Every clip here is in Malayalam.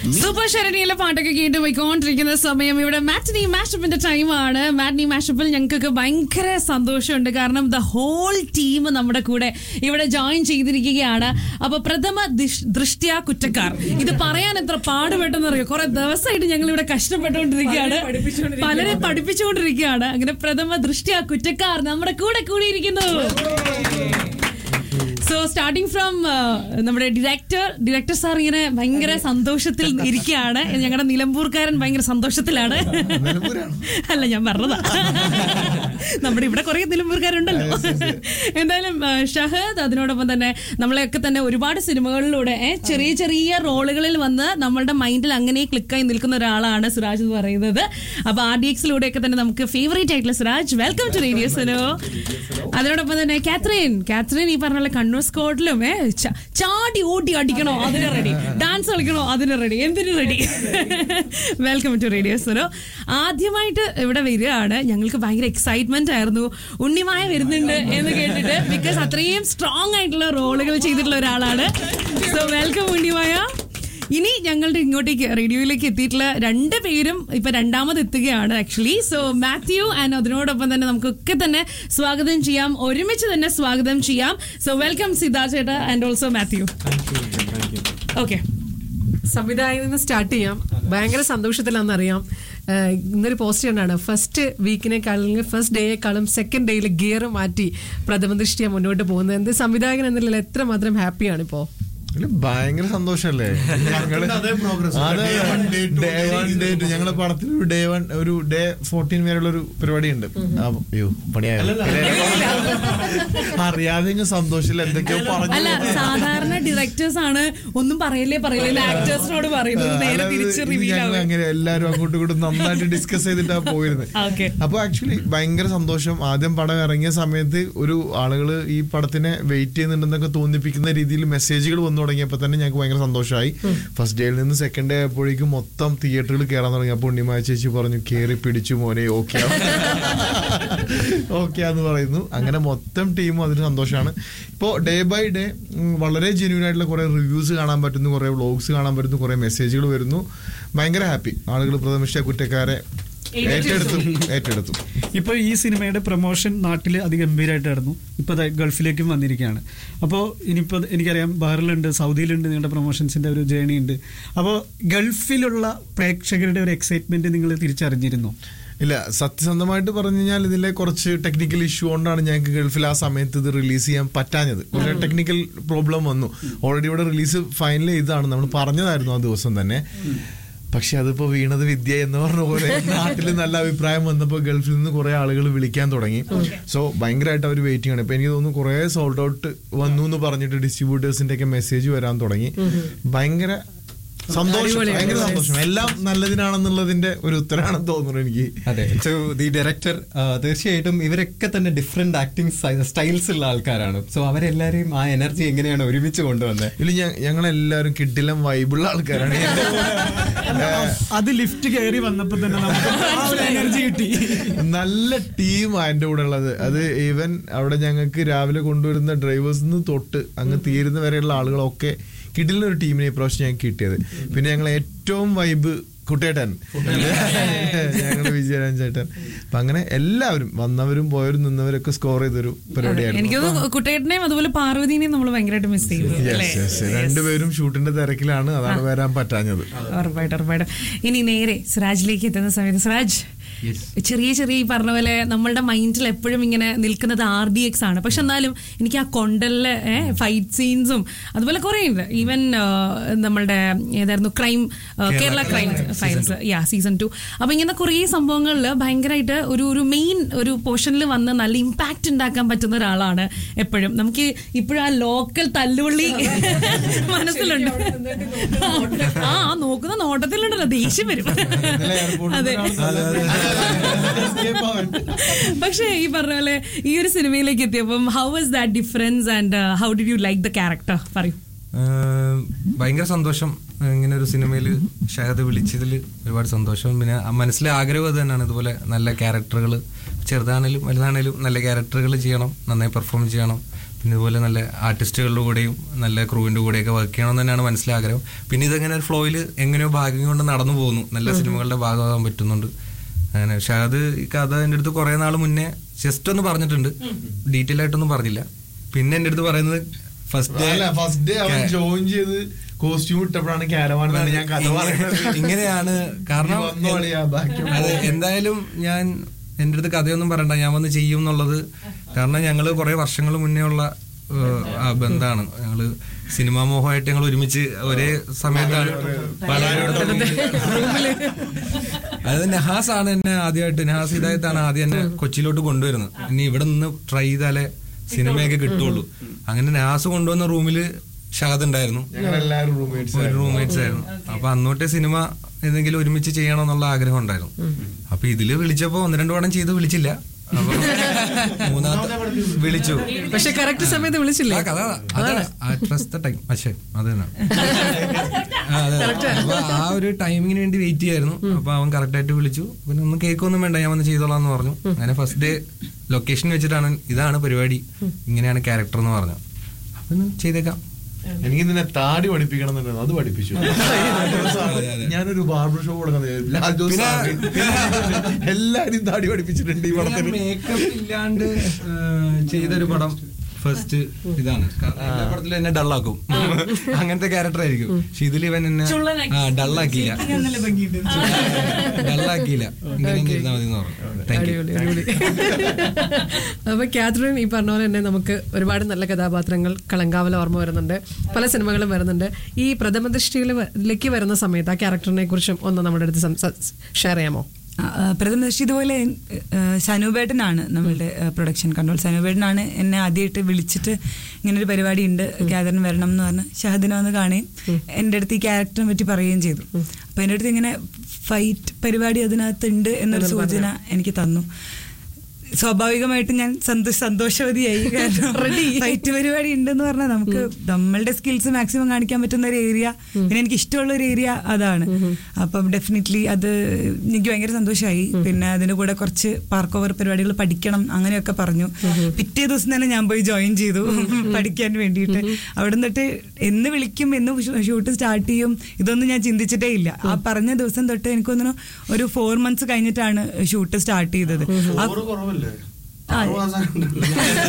സൂപ്പർ ശരണിയിലെ പാട്ടൊക്കെ കേട്ട് പോയിക്കൊണ്ടിരിക്കുന്ന സമയം ഇവിടെ മാറ്റിനി മാഷപ്പിന്റെ ടൈമാണ് മാറ്റിനി മാഷപ്പിൽ ഞങ്ങൾക്കൊക്കെ ഭയങ്കര സന്തോഷമുണ്ട് കാരണം ദ ഹോൾ ടീം നമ്മുടെ കൂടെ ഇവിടെ ജോയിൻ ചെയ്തിരിക്കുകയാണ് അപ്പൊ പ്രഥമ ദിഷ്- ദൃഷ്ട്യാ കുറ്റക്കാർ ഇത് പറയാൻ എത്ര പാടുപെട്ടെന്ന് അറിയോ കുറെ ദിവസമായിട്ട് ഞങ്ങൾ ഇവിടെ കഷ്ടപ്പെട്ടുകൊണ്ടിരിക്കുകയാണ് പലരെ പഠിപ്പിച്ചുകൊണ്ടിരിക്കുകയാണ് അങ്ങനെ പ്രഥമ ദൃഷ്ട്യാ കുറ്റക്കാർ നമ്മുടെ കൂടെ കൂടിയിരിക്കുന്നു സോ സ്റ്റാർട്ടിങ് ഫ്രം നമ്മുടെ ഡയറക്ടർ ഡയറക്ടർ സാർ ഇങ്ങനെ ഭയങ്കര സന്തോഷത്തിൽ ഇരിക്കുകയാണ് ഞങ്ങളുടെ നിലമ്പൂർക്കാരൻ ഭയങ്കര സന്തോഷത്തിലാണ് അല്ല ഞാൻ പറഞ്ഞതാ നമ്മുടെ ഇവിടെ കുറെ നിലമ്പൂർക്കാരുണ്ടല്ലോ എന്തായാലും ആ, ഷഹദ് അതിനോടൊപ്പം തന്നെ നമ്മളെയൊക്കെ തന്നെ ഒരുപാട് സിനിമകളിലൂടെ ഏ, ചെറിയ ചെറിയ റോളുകളിൽ വന്ന് നമ്മളുടെ മൈൻഡിൽ അങ്ങനെ ക്ലിക്കായി നിൽക്കുന്ന ഒരാളാണ് സുരാജ് എന്ന് പറയുന്നത് അപ്പൊ ആർ ഡി എക്സിലൂടെയൊക്കെ തന്നെ നമുക്ക് ഫേവറേറ്റ് ആയിട്ടുള്ള Suraj welcome to radio Suno അതിനോടൊപ്പം തന്നെ കാത്രീൻ കാത്രീൻ ഈ പറഞ്ഞ പോലെ കണ്ണൂർ സ്കോട്ടിലും ഏ ച- ചാടി ഓടി അടിക്കണോ അതിന് റെഡി ഡാൻസ് കളിക്കണോ അതിന് റെഡി എന്തിനു ready welcome to radio Suno ആദ്യമായിട്ട് ഇവിടെ വരികയാണ് ഞങ്ങൾക്ക് ഭയങ്കര എക്സൈറ്റ്മെന്റ് ആയിരുന്നു ഉണ്ണിമായ വരുന്നുണ്ട് എന്ന് കേട്ടിട്ട് ബിക്കോസ് അത്രയും സ്ട്രോങ് ആയിട്ടുള്ള റോളുകൾ ചെയ്തിട്ടുള്ള ഒരാളാണ് സോ വെൽക്കം ഉണ്ണിമായ ഇനി ഞങ്ങളുടെ ഇങ്ങോട്ടേക്ക് റേഡിയോയിലേക്ക് എത്തിയിട്ടുള്ള രണ്ട് പേരും ഇപ്പൊ രണ്ടാമത് എത്തുകയാണ് ആക്ച്വലി സോ മാത്യു ആൻഡ് അതിനോടൊപ്പം തന്നെ നമുക്കൊക്കെ തന്നെ സ്വാഗതം ചെയ്യാം ഒരുമിച്ച് തന്നെ സ്വാഗതം ചെയ്യാം സോ വെൽക്കം സിദ്ധാർത്ഥ ചേട്ടാ ആൻഡ് ഓൾസോ മാത്യു ഓക്കെ സംവിധായകനിൽ നിന്ന് സ്റ്റാർട്ട് ചെയ്യാം ഭയങ്കര സന്തോഷത്തിലാണെന്നറിയാം ഏഹ് ഇന്നൊരു പോസ്റ്റ് കണ്ടാണ് ഫസ്റ്റ് വീക്കിനേക്കാളും ഫസ്റ്റ് ഡേയേക്കാളും സെക്കൻഡ് ഡേയിൽ ഗിയർ മാറ്റി പ്രഥമ ദൃഷ്ടിയ മുന്നോട്ട് പോകുന്നത് എന്ത് സംവിധായകൻ എന്നതിൽ എത്രമാത്രം ഹാപ്പിയാണ് ഇപ്പോ ഇതില് ഭയങ്കര സന്തോഷല്ലേ ഞങ്ങള് അതേ progress. അതെ, Day one, day two, day day one, three. day two. ഞങ്ങളെ പടത്തിൽ ഒരു ഡേ വൺ ഒരു ഡേ ഫോർട്ടീൻ വരെയുള്ള ഒരു പരിപാടി ഉണ്ട് അയ്യോ പണിയായോ അറിയാതെ ഇങ്ങ് സന്തോഷമില്ല എന്തൊക്കെയോ അല്ല പറഞ്ഞു സാധാരണ ഡയറക്ടേഴ്സ് ആണ് ഒന്നും പറയല്ലേ പറയല്ലേ ആക്ടേഴ്സിനോട് പറയുന്നത് നേരെ അല്ലാതെ തിരിച്ച് ഇത് റിവീൽ ഞങ്ങൾ ആവും അങ്ങനെ എല്ലാരും അങ്ങോട്ടും ഇങ്ങോട്ടും നന്നായിട്ട് ഡിസ്കസ് ചെയ്തിട്ടാ പോയിരുന്നത് ഓക്കെ അപ്പൊ ആക്ച്വലി ഭയങ്കര സന്തോഷം ആദ്യം പടം ഇറങ്ങിയ സമയത്ത് ഒരു ആളുകള് ഈ പടത്തിനെ വെയിറ്റ് ചെയ്യുന്നുണ്ടെന്നൊക്കെ തോന്നിപ്പിക്കുന്ന രീതിയിൽ മെസ്സേജുകൾ വന്നു തുടങ്ങിയപ്പോൾ തന്നെ ഞങ്ങൾക്ക് ഭയങ്കര സന്തോഷമായി ഫസ്റ്റ് ഡേയിൽ നിന്ന് സെക്കൻഡ് ഡേ ആയപ്പോഴേക്കും മൊത്തം തിയേറ്ററുകൾ കയറാൻ തുടങ്ങി അപ്പോൾ ഉണ്ണിമായ ചേച്ചി പറഞ്ഞു കേറി പിടിച്ചു മോനെ ഓക്കെ ഓക്കെ എന്ന് പറയുന്നു അങ്ങനെ മൊത്തം ടീമും അതിന് സന്തോഷമാണ് ഇപ്പോൾ ഡേ ബൈ ഡേ വളരെ ജെന്യൂൻ ആയിട്ടുള്ള കുറെ റിവ്യൂസ് കാണാൻ പറ്റുന്നു കുറെ വ്ളോഗ്സ് കാണാൻ പറ്റുന്നു കുറെ മെസ്സേജുകൾ വരുന്നു ഭയങ്കര ഹാപ്പി ആളുകൾ പ്രഥമിഷ്ട കുറ്റക്കാരെ ഏറ്റെടുത്തു ഏറ്റെടുത്തു ഇപ്പൊ ഈ സിനിമയുടെ പ്രൊമോഷൻ നാട്ടിൽ അതിഗംഭീരമായിട്ട് നടന്നു ഇപ്പൊ ദാ ഗൾഫിലേക്കും വന്നിരിക്കുകയാണ് അപ്പോൾ ഇനിയിപ്പോൾ എനിക്കറിയാം ബഹറിലുണ്ട് സൗദിയിലുണ്ട് നിങ്ങളുടെ പ്രൊമോഷൻസിന്റെ ഒരു ജേണി ഉണ്ട് അപ്പോൾ ഗൾഫിലുള്ള പ്രേക്ഷകരുടെ ഒരു എക്സൈറ്റ്മെന്റ് നിങ്ങൾ തിരിച്ചറിഞ്ഞിരുന്നു ഇല്ല സത്യസന്ധമായിട്ട് പറഞ്ഞു കഴിഞ്ഞാൽ ഇതിലെ കുറച്ച് ടെക്നിക്കൽ ഇഷ്യൂ കൊണ്ടാണ് ഞങ്ങൾക്ക് ഗൾഫിൽ ആ സമയത്ത് ഇത് റിലീസ് ചെയ്യാൻ പറ്റാഞ്ഞത് കുറേ ടെക്നിക്കൽ പ്രോബ്ലം വന്നു ഓൾറെഡി ഇവിടെ റിലീസ് ഫൈനൽ ചെയ്താണ് നമ്മൾ പറഞ്ഞതായിരുന്നു ആ ദിവസം തന്നെ പക്ഷെ അതിപ്പോ വീണത് വിദ്യ എന്ന് പറഞ്ഞ പോലെ നാട്ടിൽ നല്ല അഭിപ്രായം വന്നപ്പോൾ ഗൾഫിൽ നിന്ന് കുറെ ആളുകൾ വിളിക്കാൻ തുടങ്ങി സോ ഭയങ്കരമായിട്ട് അവർ വെയിറ്റിംഗ് ആണ് ഇപ്പൊ എനിക്ക് തോന്നുന്നു കുറെ സോൾഡ് ഔട്ട് വന്നു എന്ന് പറഞ്ഞിട്ട് ഡിസ്ട്രിബ്യൂട്ടേഴ്സിന്റെ ഒക്കെ മെസ്സേജ് വരാൻ തുടങ്ങി ഭയങ്കര സന്തോഷം ഭയങ്കര സന്തോഷം എല്ലാം നല്ലതിനാണെന്നുള്ളതിന്റെ ഒരു ഉത്തരമാണെന്ന് തോന്നുന്നു എനിക്ക് അതെ സോ ദി ഡയറക്ടർ തീർച്ചയായിട്ടും ഇവരൊക്കെ തന്നെ ഡിഫറെന്റ് ആക്ടിങ് സ്റ്റൈൽസ് ഉള്ള ആൾക്കാരാണ് സോ അവരെല്ലാരെയും ആ എനർജി എങ്ങനെയാണ് ഒരുമിച്ച് കൊണ്ടുവന്നത് ഇതിൽ ഞങ്ങളെല്ലാവരും കിട്ടിലും വൈബിളുള്ള ആൾക്കാരാണ് അത് ലിഫ്റ്റ് കയറി വന്നപ്പോൾ തന്നെ നമുക്ക് ആ ഒരു എനർജി കിട്ടി നല്ല ടീമാണ് എൻ്റെ കൂടെ ഉള്ളത് അത് ഈവൻ അവിടെ ഞങ്ങൾക്ക് രാവിലെ കൊണ്ടുവരുന്ന ഡ്രൈവേഴ്സിന് തൊട്ട് അങ്ങ് തീരുന്ന വരെയുള്ള ആളുകളൊക്കെ കിടിലിന് ഒരു ടീമിനെ ഇപ്രാവശ്യം ഞങ്ങൾക്ക് കിട്ടിയത് പിന്നെ ഞങ്ങൾ ഏറ്റവും വൈബ് കുട്ടേട്ടൻ ഞങ്ങളുടെ വിജയരാജൻ ചേട്ടൻ അപ്പൊ അങ്ങനെ എല്ലാവരും വന്നവരും പോയവരും നിന്നവരൊക്കെ സ്കോർ ചെയ്തൊരു പരിപാടിയായിരുന്നു എനിക്ക് തോന്നുന്നു കുട്ടേട്ടനെയും അതുപോലെ പാർവതിനെയും നമ്മൾ ഭയങ്കരമായിട്ട് മിസ് ചെയ്തു അല്ലേ Yes, yes. രണ്ടുപേരും ഷൂട്ടിന്റെ തിരക്കിലാണ് അതാണ് വരാൻ പറ്റാഞ്ഞത് ഉറപ്പായിട്ടും ഉറപ്പായിട്ടും ഇനി നേരെ സിറാജിലേക്ക് എത്തുന്ന സമയത്ത് സിറാജ് ചെറിയ ചെറിയ ഈ പറഞ്ഞ പോലെ നമ്മളുടെ മൈൻഡിൽ എപ്പോഴും ഇങ്ങനെ നിൽക്കുന്നത് ആർ ഡി എക്സ് ആണ് പക്ഷെ എന്നാലും എനിക്ക് ആ കൊണ്ടലിലെ ഫൈറ്റ് സീൻസും അതുപോലെ കുറേ ഉണ്ട് ഈവൻ നമ്മളുടെ ഏതായിരുന്നു crime Kerala crime files yeah season two അപ്പൊ ഇങ്ങനെ കുറേ സംഭവങ്ങളിൽ ഭയങ്കരമായിട്ട് ഒരു ഒരു മെയിൻ ഒരു പോർഷനിൽ വന്ന് നല്ല ഇമ്പാക്റ്റ് ഉണ്ടാക്കാൻ പറ്റുന്ന ഒരാളാണ് എപ്പോഴും നമുക്ക് ഇപ്പോഴും ആ ലോക്കൽ തല്ലുള്ളി മനസ്സിലുണ്ട് ആ ആ നോക്കുന്ന നോട്ടത്തിലുണ്ടല്ലോ ദേഷ്യം വരും അതെ പക്ഷേ ഈ പറഞ്ഞ പോലെ ഈ ഒരു സിനിമയിലേക്ക് എത്തിയപ്പം how was that difference and how did you like the character പറയൂ ഏഹ് ഭയങ്കര സന്തോഷം ഇങ്ങനെ ഒരു സിനിമയിൽ ഷഹദ് വിളിച്ചതിൽ ഒരുപാട് സന്തോഷം പിന്നെ ആ മനസ്സിലെ ആഗ്രഹം അത് തന്നെയാണ് ഇതുപോലെ നല്ല ക്യാരക്ടറുകൾ ചെറുതാണേലും വലുതാണേലും നല്ല ക്യാരക്ടറുകൾ ചെയ്യണം നന്നായി പെർഫോം ചെയ്യണം പിന്നെ ഇതുപോലെ നല്ല ആർട്ടിസ്റ്റുകളുടെ കൂടെയും നല്ല ക്രൂവിൻ്റെ കൂടെയൊക്കെ വർക്ക് ചെയ്യണം എന്ന് തന്നെയാണ് മനസ്സിലെ ആഗ്രഹം പിന്നെ ഇതെങ്ങനെ ഒരു ഫ്ലോയിൽ എങ്ങനെയോ ഭാഗ്യം കൊണ്ട് നടന്നു പോകുന്നു നല്ല സിനിമകളുടെ ഭാഗമാകാൻ പറ്റുന്നുണ്ട് അങ്ങനെ പക്ഷെ അത് ഈ കഥ എൻ്റെ അടുത്ത് കുറേ നാൾ മുന്നേ ജസ്റ്റ് ഒന്ന് പറഞ്ഞിട്ടുണ്ട് ഡീറ്റെയിൽ ആയിട്ടൊന്നും പറഞ്ഞില്ല പിന്നെ എൻ്റെ അടുത്ത് പറയുന്നത് ഫസ്റ്റ് അല്ല ഫസ്റ്റ് ഡേ അവൻ ജോയിൻ ചെയ്ത് കോസ്റ്റ്യൂം ഇട്ടപ്പോഴാണ് കാരവാൻ എന്നാണ് ഞാൻ കഥ പറയുന്നത് ഇങ്ങനെയാണ് കാരണം നീ വന്നോ അളിയാ, ബാക്കി അതെ എന്തായാലും ഞാൻ എൻ്റെ അടുത്ത് കഥയൊന്നും പറയണ്ട ഞാൻ വന്ന് ചെയ്യും എന്നുള്ളത് കാരണം ഞങ്ങൾ കുറെ വർഷങ്ങൾ മുന്നേ ഉള്ള ഏഹ്, ആ ബന്ധമാണ് ഞങ്ങള് സിനിമാ മോഹമായിട്ട് ഞങ്ങൾ ഒരുമിച്ച് ഒരേ സമയത്താണ് പാലാരിവട്ടത്ത് അത് നഹാസ് ആണ് എന്നെ ആദ്യമായിട്ട് നഹാസ് ഹിദായത്താണ് ആദ്യം എന്നെ കൊച്ചിയിലോട്ട് കൊണ്ടുവരുന്നത് ഇനി ഇവിടെ നിന്ന് ട്രൈ ചെയ്താലേ സിനിമയൊക്കെ കിട്ടുള്ളൂ അങ്ങനെ നഹാസ് കൊണ്ടുവന്ന റൂമില് ഷാദ് ഉണ്ടായിരുന്നു ഞങ്ങളെല്ലാരും റൂംമേറ്റ്സ് ഒരു റൂംമേറ്റ്സ് ആയിരുന്നു അപ്പൊ അന്നോട്ടെ സിനിമ ഏതെങ്കിലും ഒരുമിച്ച് ചെയ്യണം എന്നുള്ള ആഗ്രഹം ഉണ്ടായിരുന്നു അപ്പൊ ഇതില് വിളിച്ചപ്പോ ഒന്ന് രണ്ട് പടം ചെയ്ത് വിളിച്ചില്ല അപ്പൊ മൂന്നാമത്തെ വിളിച്ചു പക്ഷെ കറക്റ്റ് സമയത്ത് വിളിച്ചില്ലേ ആ കഥ ട്രസ്റ്റ് ടൈം പക്ഷേ അത് തന്നെ ആ, അതെ. അപ്പൊ ആ ഒരു ടൈമിങ്ങിന് വേണ്ടി വെയിറ്റ് ചെയ്യായിരുന്നു അപ്പൊ അവൻ കറക്റ്റ് ആയിട്ട് വിളിച്ചു പിന്നെ ഒന്നും കേക്കൊന്നും വേണ്ട ഞാൻ വന്ന് ചെയ്തോളാം എന്ന് പറഞ്ഞു അങ്ങനെ ഫസ്റ്റ് ഡേ ലൊക്കേഷൻ വെച്ചിട്ടാണ് ഇതാണ് പരിപാടി ഇങ്ങനെയാണ് ക്യാരക്ടർ എന്ന് പറഞ്ഞു അപ്പൊ ഇന്ന് ചെയ്തേക്കാം എനിക്ക് നിന്നെ താടി പഠിപ്പിക്കണം എന്നുണ്ടായിരുന്നു അത് പഠിപ്പിച്ചു ഞാനൊരു ബാർബർ ഷോപ്പ് കൊടുക്കുന്നത് ലാൽ ജോസ് സാറ് എല്ലാരും താടി പഠിപ്പിച്ചിട്ടുണ്ട് ഈ പടത്തിന് മേക്കപ്പ് ഇല്ലാണ്ട് ഏഹ്, ചെയ്തൊരു പടം ഫസ്റ്റ് ഇതാണ് കാരണം എല്ലാ പടത്തിലും എന്നെ ഡള്ളാക്കും അങ്ങനത്തെ ക്യാരക്ടർ ആയിരിക്കും പക്ഷെ ഇതിൽ ഇവൻ എന്നെ ആ ഡള്ളാക്കിയില്ല ഡള്ളാക്കിയില്ല ഇങ്ങനെ അങ്ങ് ഇരുന്നാ മതി എന്ന് പറഞ്ഞു താങ്ക് യു അടിപൊളി അടിപൊളി അപ്പൊ കാത്രിൻ ഈ പറഞ്ഞ പോലെ തന്നെ നമുക്ക് ഒരുപാട് നല്ല കഥാപാത്രങ്ങൾ കളങ്കാവല ഓർമ്മ വരുന്നുണ്ട് പല സിനിമകളും വരുന്നുണ്ട് ഈ പ്രഥമ ദൃഷ്ടിയിലേക്ക് വരുന്ന സമയത്ത് ആ ക്യാരക്ടറിനെ കുറിച്ചും ഒന്ന് നമ്മുടെ അടുത്ത് ഷെയർ ചെയ്യാമോ ആ, ആ, പ്രഥമ ദൃഷ്ടി ഇതുപോലെ ആ, സനുബേട്ടനാണ് നമ്മളുടെ പ്രൊഡക്ഷൻ കൺട്രോൾ സനുബേട്ടനാണ് എന്നെ ആദ്യമായിട്ട് വിളിച്ചിട്ട് ഇങ്ങനെ ഒരു പരിപാടി ഉണ്ട് ക്യാദറിന് വരണം എന്ന് പറഞ്ഞ് ഷഹദിന വന്ന് കാണുകയും എൻ്റെ അടുത്ത് ഈ ക്യാരക്ടറിനെ പറ്റി പറയുകയും ചെയ്തു അപ്പൊ എൻ്റെ അടുത്ത് ഇങ്ങനെ ഫൈറ്റ് പരിപാടി അതിനകത്തുണ്ട് എന്നൊരു സൂചന എനിക്ക് തന്നു സ്വാഭാവികമായിട്ടും ഞാൻ സന്തോഷ സന്തോഷവതിയായി കാരണം ഫൈറ്റ് പരിപാടി ഉണ്ടെന്ന് പറഞ്ഞാൽ നമുക്ക് നമ്മളുടെ സ്കിൽസ് മാക്സിമം കാണിക്കാൻ പറ്റുന്ന ഒരു ഏരിയ പിന്നെ എനിക്ക് ഇഷ്ടമുള്ള ഒരു ഏരിയ അതാണ് അപ്പം ഡെഫിനറ്റ്ലി അത് എനിക്ക് ഭയങ്കര സന്തോഷമായി പിന്നെ അതിന്റെ കൂടെ കുറച്ച് പാർക്ക് ഓവർ പരിപാടികൾ പഠിക്കണം അങ്ങനെയൊക്കെ പറഞ്ഞു പിറ്റേ ദിവസം തന്നെ ഞാൻ പോയി ജോയിൻ ചെയ്തു പഠിക്കാൻ വേണ്ടിയിട്ട് അവിടെ നിന്നിട്ട് എന്ന് വിളിക്കും എന്ന് ഷൂട്ട് സ്റ്റാർട്ട് ചെയ്യും ഇതൊന്നും ഞാൻ ചിന്തിച്ചിട്ടേ ഇല്ല ആ പറഞ്ഞ ദിവസം തൊട്ട് എനിക്കൊന്നു ഒരു ഫോർ മന്ത്സ് കഴിഞ്ഞിട്ടാണ് ഷൂട്ട് സ്റ്റാർട്ട് ചെയ്തത് ആ ഓറ് കുറവല്ലേ ആ. ആറ് മാസം കണ്ടല്ലോ.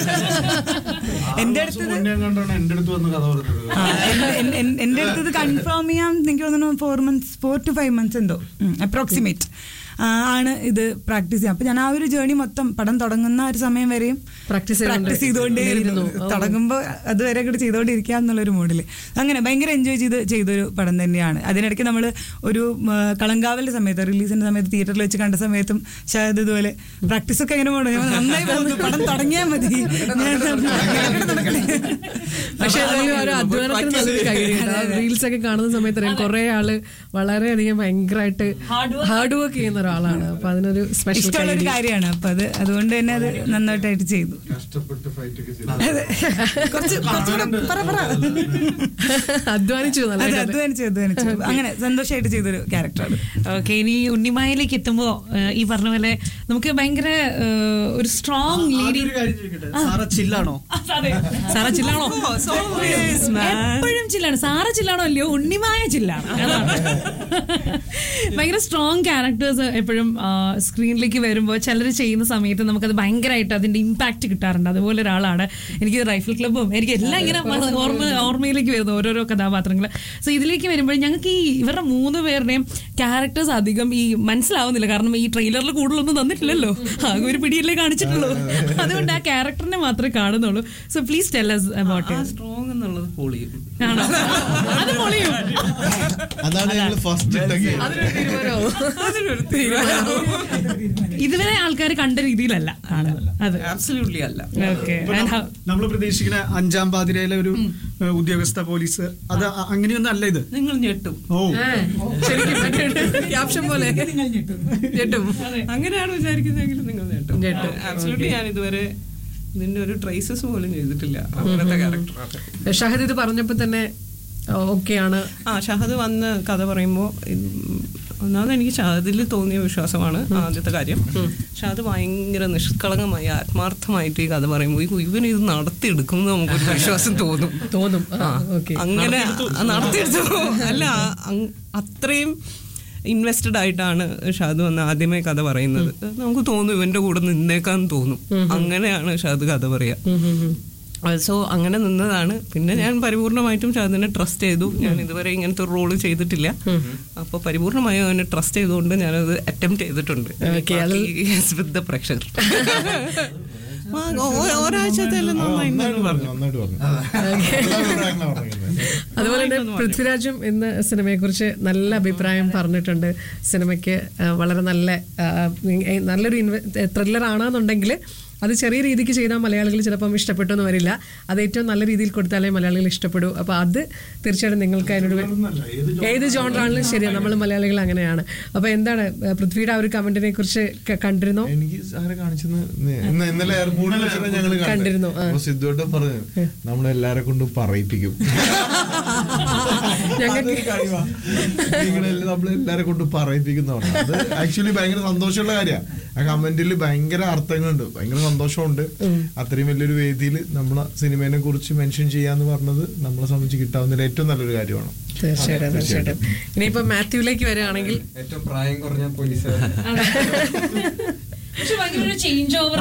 എന്റെ ആറ് അടുത്തത് മാസം മുന്നേ കണ്ടാണ് എന്റെ അടുത്ത് വന്ന് കഥ പറഞ്ഞത് ആ, എൻ- എൻ- എൻ- എന്റെ അടുത്തത് കൺഫേം ചെയ്യാൻ എനിക്ക് തോന്നുന്നു four months four to five months എന്തോ അപ്രോക്സിമേറ്റ് ആണ് ഇത് പ്രാക്ടീസ് ചെയ്യാം അപ്പൊ ഞാൻ ആ ഒരു ജേണി മൊത്തം പടം തുടങ്ങുന്ന ഒരു സമയം വരെയും Practice ചെയ്തുകൊണ്ട് പ്രാക്ടീസ് ചെയ്തുകൊണ്ടേ ഇരുന്നു. തുടങ്ങുമ്പോൾ അതുവരെ കൂടെ ചെയ്തുകൊണ്ടിരിക്കുക എന്നുള്ളൊരു മൂഡില് അങ്ങനെ ഭയങ്കര എൻജോയ് ചെയ്ത് ചെയ്തൊരു പടം തന്നെയാണ് അതിനിടയ്ക്ക് നമ്മൾ ഒരു ഉം, ആ, കളങ്കാവലിന്റെ സമയത്ത് റിലീസിന്റെ സമയത്ത് തിയേറ്ററിൽ വെച്ച് കണ്ട സമയത്തും ഷായത് ഇതുപോലെ പ്രാക്ടീസ് ഒക്കെ എങ്ങനെ പോകണം ഞാൻ നന്നായി പോകുന്നു പടം തുടങ്ങിയാൽ മതി ഞാൻ നടക്കട്ടെ, നടക്കട്ടെ. പക്ഷെ അപ്പൊ അതിൽ അങ്ങനെ ഒരു അധ്വാനത്തിന് നല്ലൊരു കഴിയുന്നുണ്ട് റീൽസ് ഒക്കെ കാണുന്ന സമയത്ത് അറിയാം കുറെ ആള് വളരെയധികം ഭയങ്കരമായിട്ട് ഹാർഡ് വർക്ക് ചെയ്യുന്ന ഒരാളാണ് അപ്പൊ അതിനൊരു സ്പെഷ്യൽ ഇഷ്ടമുള്ള ഒരു കാര്യമാണ് അപ്പൊ അത് അതുകൊണ്ട് തന്നെ അത് നന്നായിട്ടായിട്ട് ചെയ്തു കഷ്ടപ്പെട്ട് ഫൈറ്റ് ഒക്കെ ചെയ്തു അതെ കുറച്ച് കുറച്ചുകൂടെ പറ പറ അധ്വാനിച്ചു അതെ നല്ലതായിട്ട് അധ്വാനിച്ചു അധ്വാനിച്ചു അങ്ങനെ സന്തോഷമായിട്ട് ചെയ്തൊരു ക്യാരക്ടറാണ് ഓക്കെ ഇനി ഉണ്ണിമായിലേക്ക് എത്തുമ്പോ ഏഹ്, ഈ പറഞ്ഞ പോലെ നമുക്ക് ഭയങ്കര ഏഹ്, ഒരു സ്ട്രോങ് ലേഡി ഒരു കാര്യം ചോദിക്കട്ടെ സാറ ചില്ലാണോ സാറ ചില്ലാണോ എപ്പോഴും ചില്ലാണ് സാറ ചില്ലാണോ അല്ലയോ ഉണ്ണിമായ ചില്ലാണ് അതാണ്. ഭയങ്കര സ്ട്രോങ് ക്യാരക്ടേഴ്സ് എപ്പോഴും സ്ക്രീനിലേക്ക് വരുമ്പോൾ ചിലർ ചെയ്യുന്ന സമയത്ത് നമുക്കത് ഭയങ്കരമായിട്ട് അതിന്റെ ഇമ്പാക്ട് കിട്ടാറുണ്ട് അതുപോലെ ഒരാളാണ് എനിക്ക് റൈഫിൾ ക്ലബ്ബും എനിക്ക് എല്ലാം ഇങ്ങനെ ഓർമ്മ ഓർമ്മയിലേക്ക് വരുന്നു ഓരോരോ കഥാപാത്രങ്ങൾ സോ ഇതിലേക്ക് വരുമ്പോൾ ഞങ്ങൾക്ക് ഈ ഇവരുടെ മൂന്ന് പേരുടെയും ക്യാരക്ടേഴ്സ് അധികം ഈ മനസ്സിലാവുന്നില്ല കാരണം ഈ ട്രെയിലറിൽ കൂടുതലൊന്നും തന്നിട്ടില്ലല്ലോ ആകെ ഒരു പിടിയല്ലേ കാണിച്ചിട്ടുള്ളൂ അതുകൊണ്ട് ആ ക്യാരക്ടറിനെ മാത്രമേ കാണുന്നുള്ളൂ so please tell us about it strong എന്നുള്ളത് പൊളിയും ആണോ അത് പൊളിയും അതാണ് ഞങ്ങൾ ഫസ്റ്റ് ഇട്ടൊക്കെ ഇതുവരെ ആൾക്കാർ കണ്ട രീതിയിലല്ല കാണുന്നത് അതെ ആബ്സല്യൂട്ട്ലി അല്ല ഓക്കെ നമ്മൾ പ്രതീക്ഷിക്കുന്ന അഞ്ചാം പാതിരയിലെ ഒരു ഏഹ്, ഉദ്യോഗസ്ഥ പോലീസ് അത് അ- അങ്ങനെയൊന്നും അല്ല ഇത് നിങ്ങൾ ഞെട്ടും ഓ ശരിക്കും ക്യാപ്ഷൻ പോലെ ഞെട്ടും അങ്ങനെയാണ് വിചാരിക്കുന്നതെങ്കിൽ നിങ്ങൾ ഞെട്ടും ഞെട്ടും. ആബ്സല്യൂട്ട്ലി ഞാൻ ഇതുവരെ ഇതിന്റെ ഒരു ട്രേസസ് പോലും ചെയ്തിട്ടില്ല അങ്ങനത്തെ ക്യാരക്ടറാണ് ഷഹദ് ഇത് പറഞ്ഞപ്പോ തന്നെ ഓക്കെയാണ് ആ ഷഹദ് വന്ന് കഥ പറയുമ്പോൾ ഒന്നാമത് എനിക്ക് ഷാദിൽ തോന്നിയ വിശ്വാസമാണ് ആദ്യത്തെ കാര്യം ഷാദ് ഭയങ്കര നിഷ്കളങ്കമായി ആത്മാർത്ഥമായിട്ട് ഈ കഥ പറയുമ്പോൾ ഈ ഇവൻ ഇത് നടത്തിയെടുക്കും എന്ന് നമുക്കൊരു വിശ്വാസം തോന്നും തോന്നും ആ, ആ, ഓക്കെ അങ്ങനെ നടത്തിയെടുത്തു അല്ല അങ്- അത്രയും ഇൻവെസ്റ്റഡ് ആയിട്ടാണ് ഷാദ് വന്ന് ആദ്യമേ കഥ പറയുന്നത് നമുക്ക് തോന്നും ഇവന്റെ കൂടെ നിന്നേക്കാൻ തോന്നും അങ്ങനെയാണ് ഷാദ് കഥ പറയാ സോ അങ്ങനെ നിന്നതാണ് പിന്നെ ഞാൻ പരിപൂർണമായിട്ടും ഷാദിനെ ട്രസ്റ്റ് ചെയ്തു ഞാൻ ഇതുവരെ ഇങ്ങനത്തെ ഒരു റോള് ചെയ്തിട്ടില്ല അപ്പൊ പരിപൂർണമായും അവനെ ട്രസ്റ്റ് ചെയ്തുകൊണ്ട് ഞാനത് അറ്റംപ്റ്റ് ചെയ്തിട്ടുണ്ട് വിത്ത് ദ പ്രഷർ ഒരാഴ്ചത്തേലും നന്നായി പറഞ്ഞു നന്നായിട്ട് പറഞ്ഞു അതുപോലെ തന്നെ പൃഥ്വിരാജും ഇന്ന് സിനിമയെ കുറിച്ച് നല്ല അഭിപ്രായം പറഞ്ഞിട്ടുണ്ട് സിനിമയ്ക്ക് ആ, വളരെ നല്ല ആ, ഏ, നല്ലൊരു ത്രില്ലർ ആണെന്നുണ്ടെങ്കിൽ അത് ചെറിയ രീതിക്ക് ചെയ്താൽ മലയാളികൾ ചിലപ്പം ഇഷ്ടപ്പെട്ടു എന്ന് വരില്ല അത് ഏറ്റവും നല്ല രീതിയിൽ കൊടുത്താലേ മലയാളികൾ ഇഷ്ടപ്പെടൂ അപ്പൊ അത് തീർച്ചയായിട്ടും നിങ്ങൾക്ക് അതിനോട് ഏത് ജോണറാണെങ്കിലും ശരിയാണ് നമ്മൾ മലയാളികൾ അങ്ങനെയാണ് അപ്പൊ എന്താണ് ആ, പൃഥ്വിയുടെ ആ ഒരു കമന്റിനെ കുറിച്ച് ക- കണ്ടിരുന്നോ എനിക്ക് ആരെ കാണിച്ചെന്ന് ഇന്ന് ഇന്നലെ എയർപോർട്ടിൽ വെച്ചിട്ട് ഞങ്ങൾ കണ്ടിരുന്നു, ആ. അപ്പൊ സിദ്ധുവേട്ടൻ പറഞ്ഞു നമ്മളെല്ലാരെ കൊണ്ട് പറയിപ്പിക്കും ഞങ്ങൾക്ക് നിങ്ങളെല്ലാം നമ്മളെല്ലാരെ കൊണ്ട് പറയിപ്പിക്കുന്ന പറഞ്ഞു അത് ആക്ച്വലി ഭയങ്കര സന്തോഷമുള്ള കാര്യമാണ് ആ കമന്റിൽ ഭയങ്കര അർത്ഥങ്ങളുണ്ട് ഭയങ്കര സന്തോഷമുണ്ട് അത്രയും വലിയൊരു വേദിയിൽ നമ്മളെ സിനിമയെ കുറിച്ച് മെൻഷൻ ചെയ്യാന്ന് പറഞ്ഞത് നമ്മളെ സംബന്ധിച്ച് കിട്ടാവുന്ന ഏറ്റവും നല്ലൊരു കാര്യമാണ് തീർച്ചയായിട്ടും തീർച്ചയായിട്ടും ഇനിയിപ്പോ മാത്യുവിലേക്ക് വരികയാണെങ്കിൽ ഏറ്റവും പ്രായം കുറഞ്ഞ പോലീസ് പക്ഷെ ഭയങ്കര ഒരു ചേഞ്ച് ഓവർ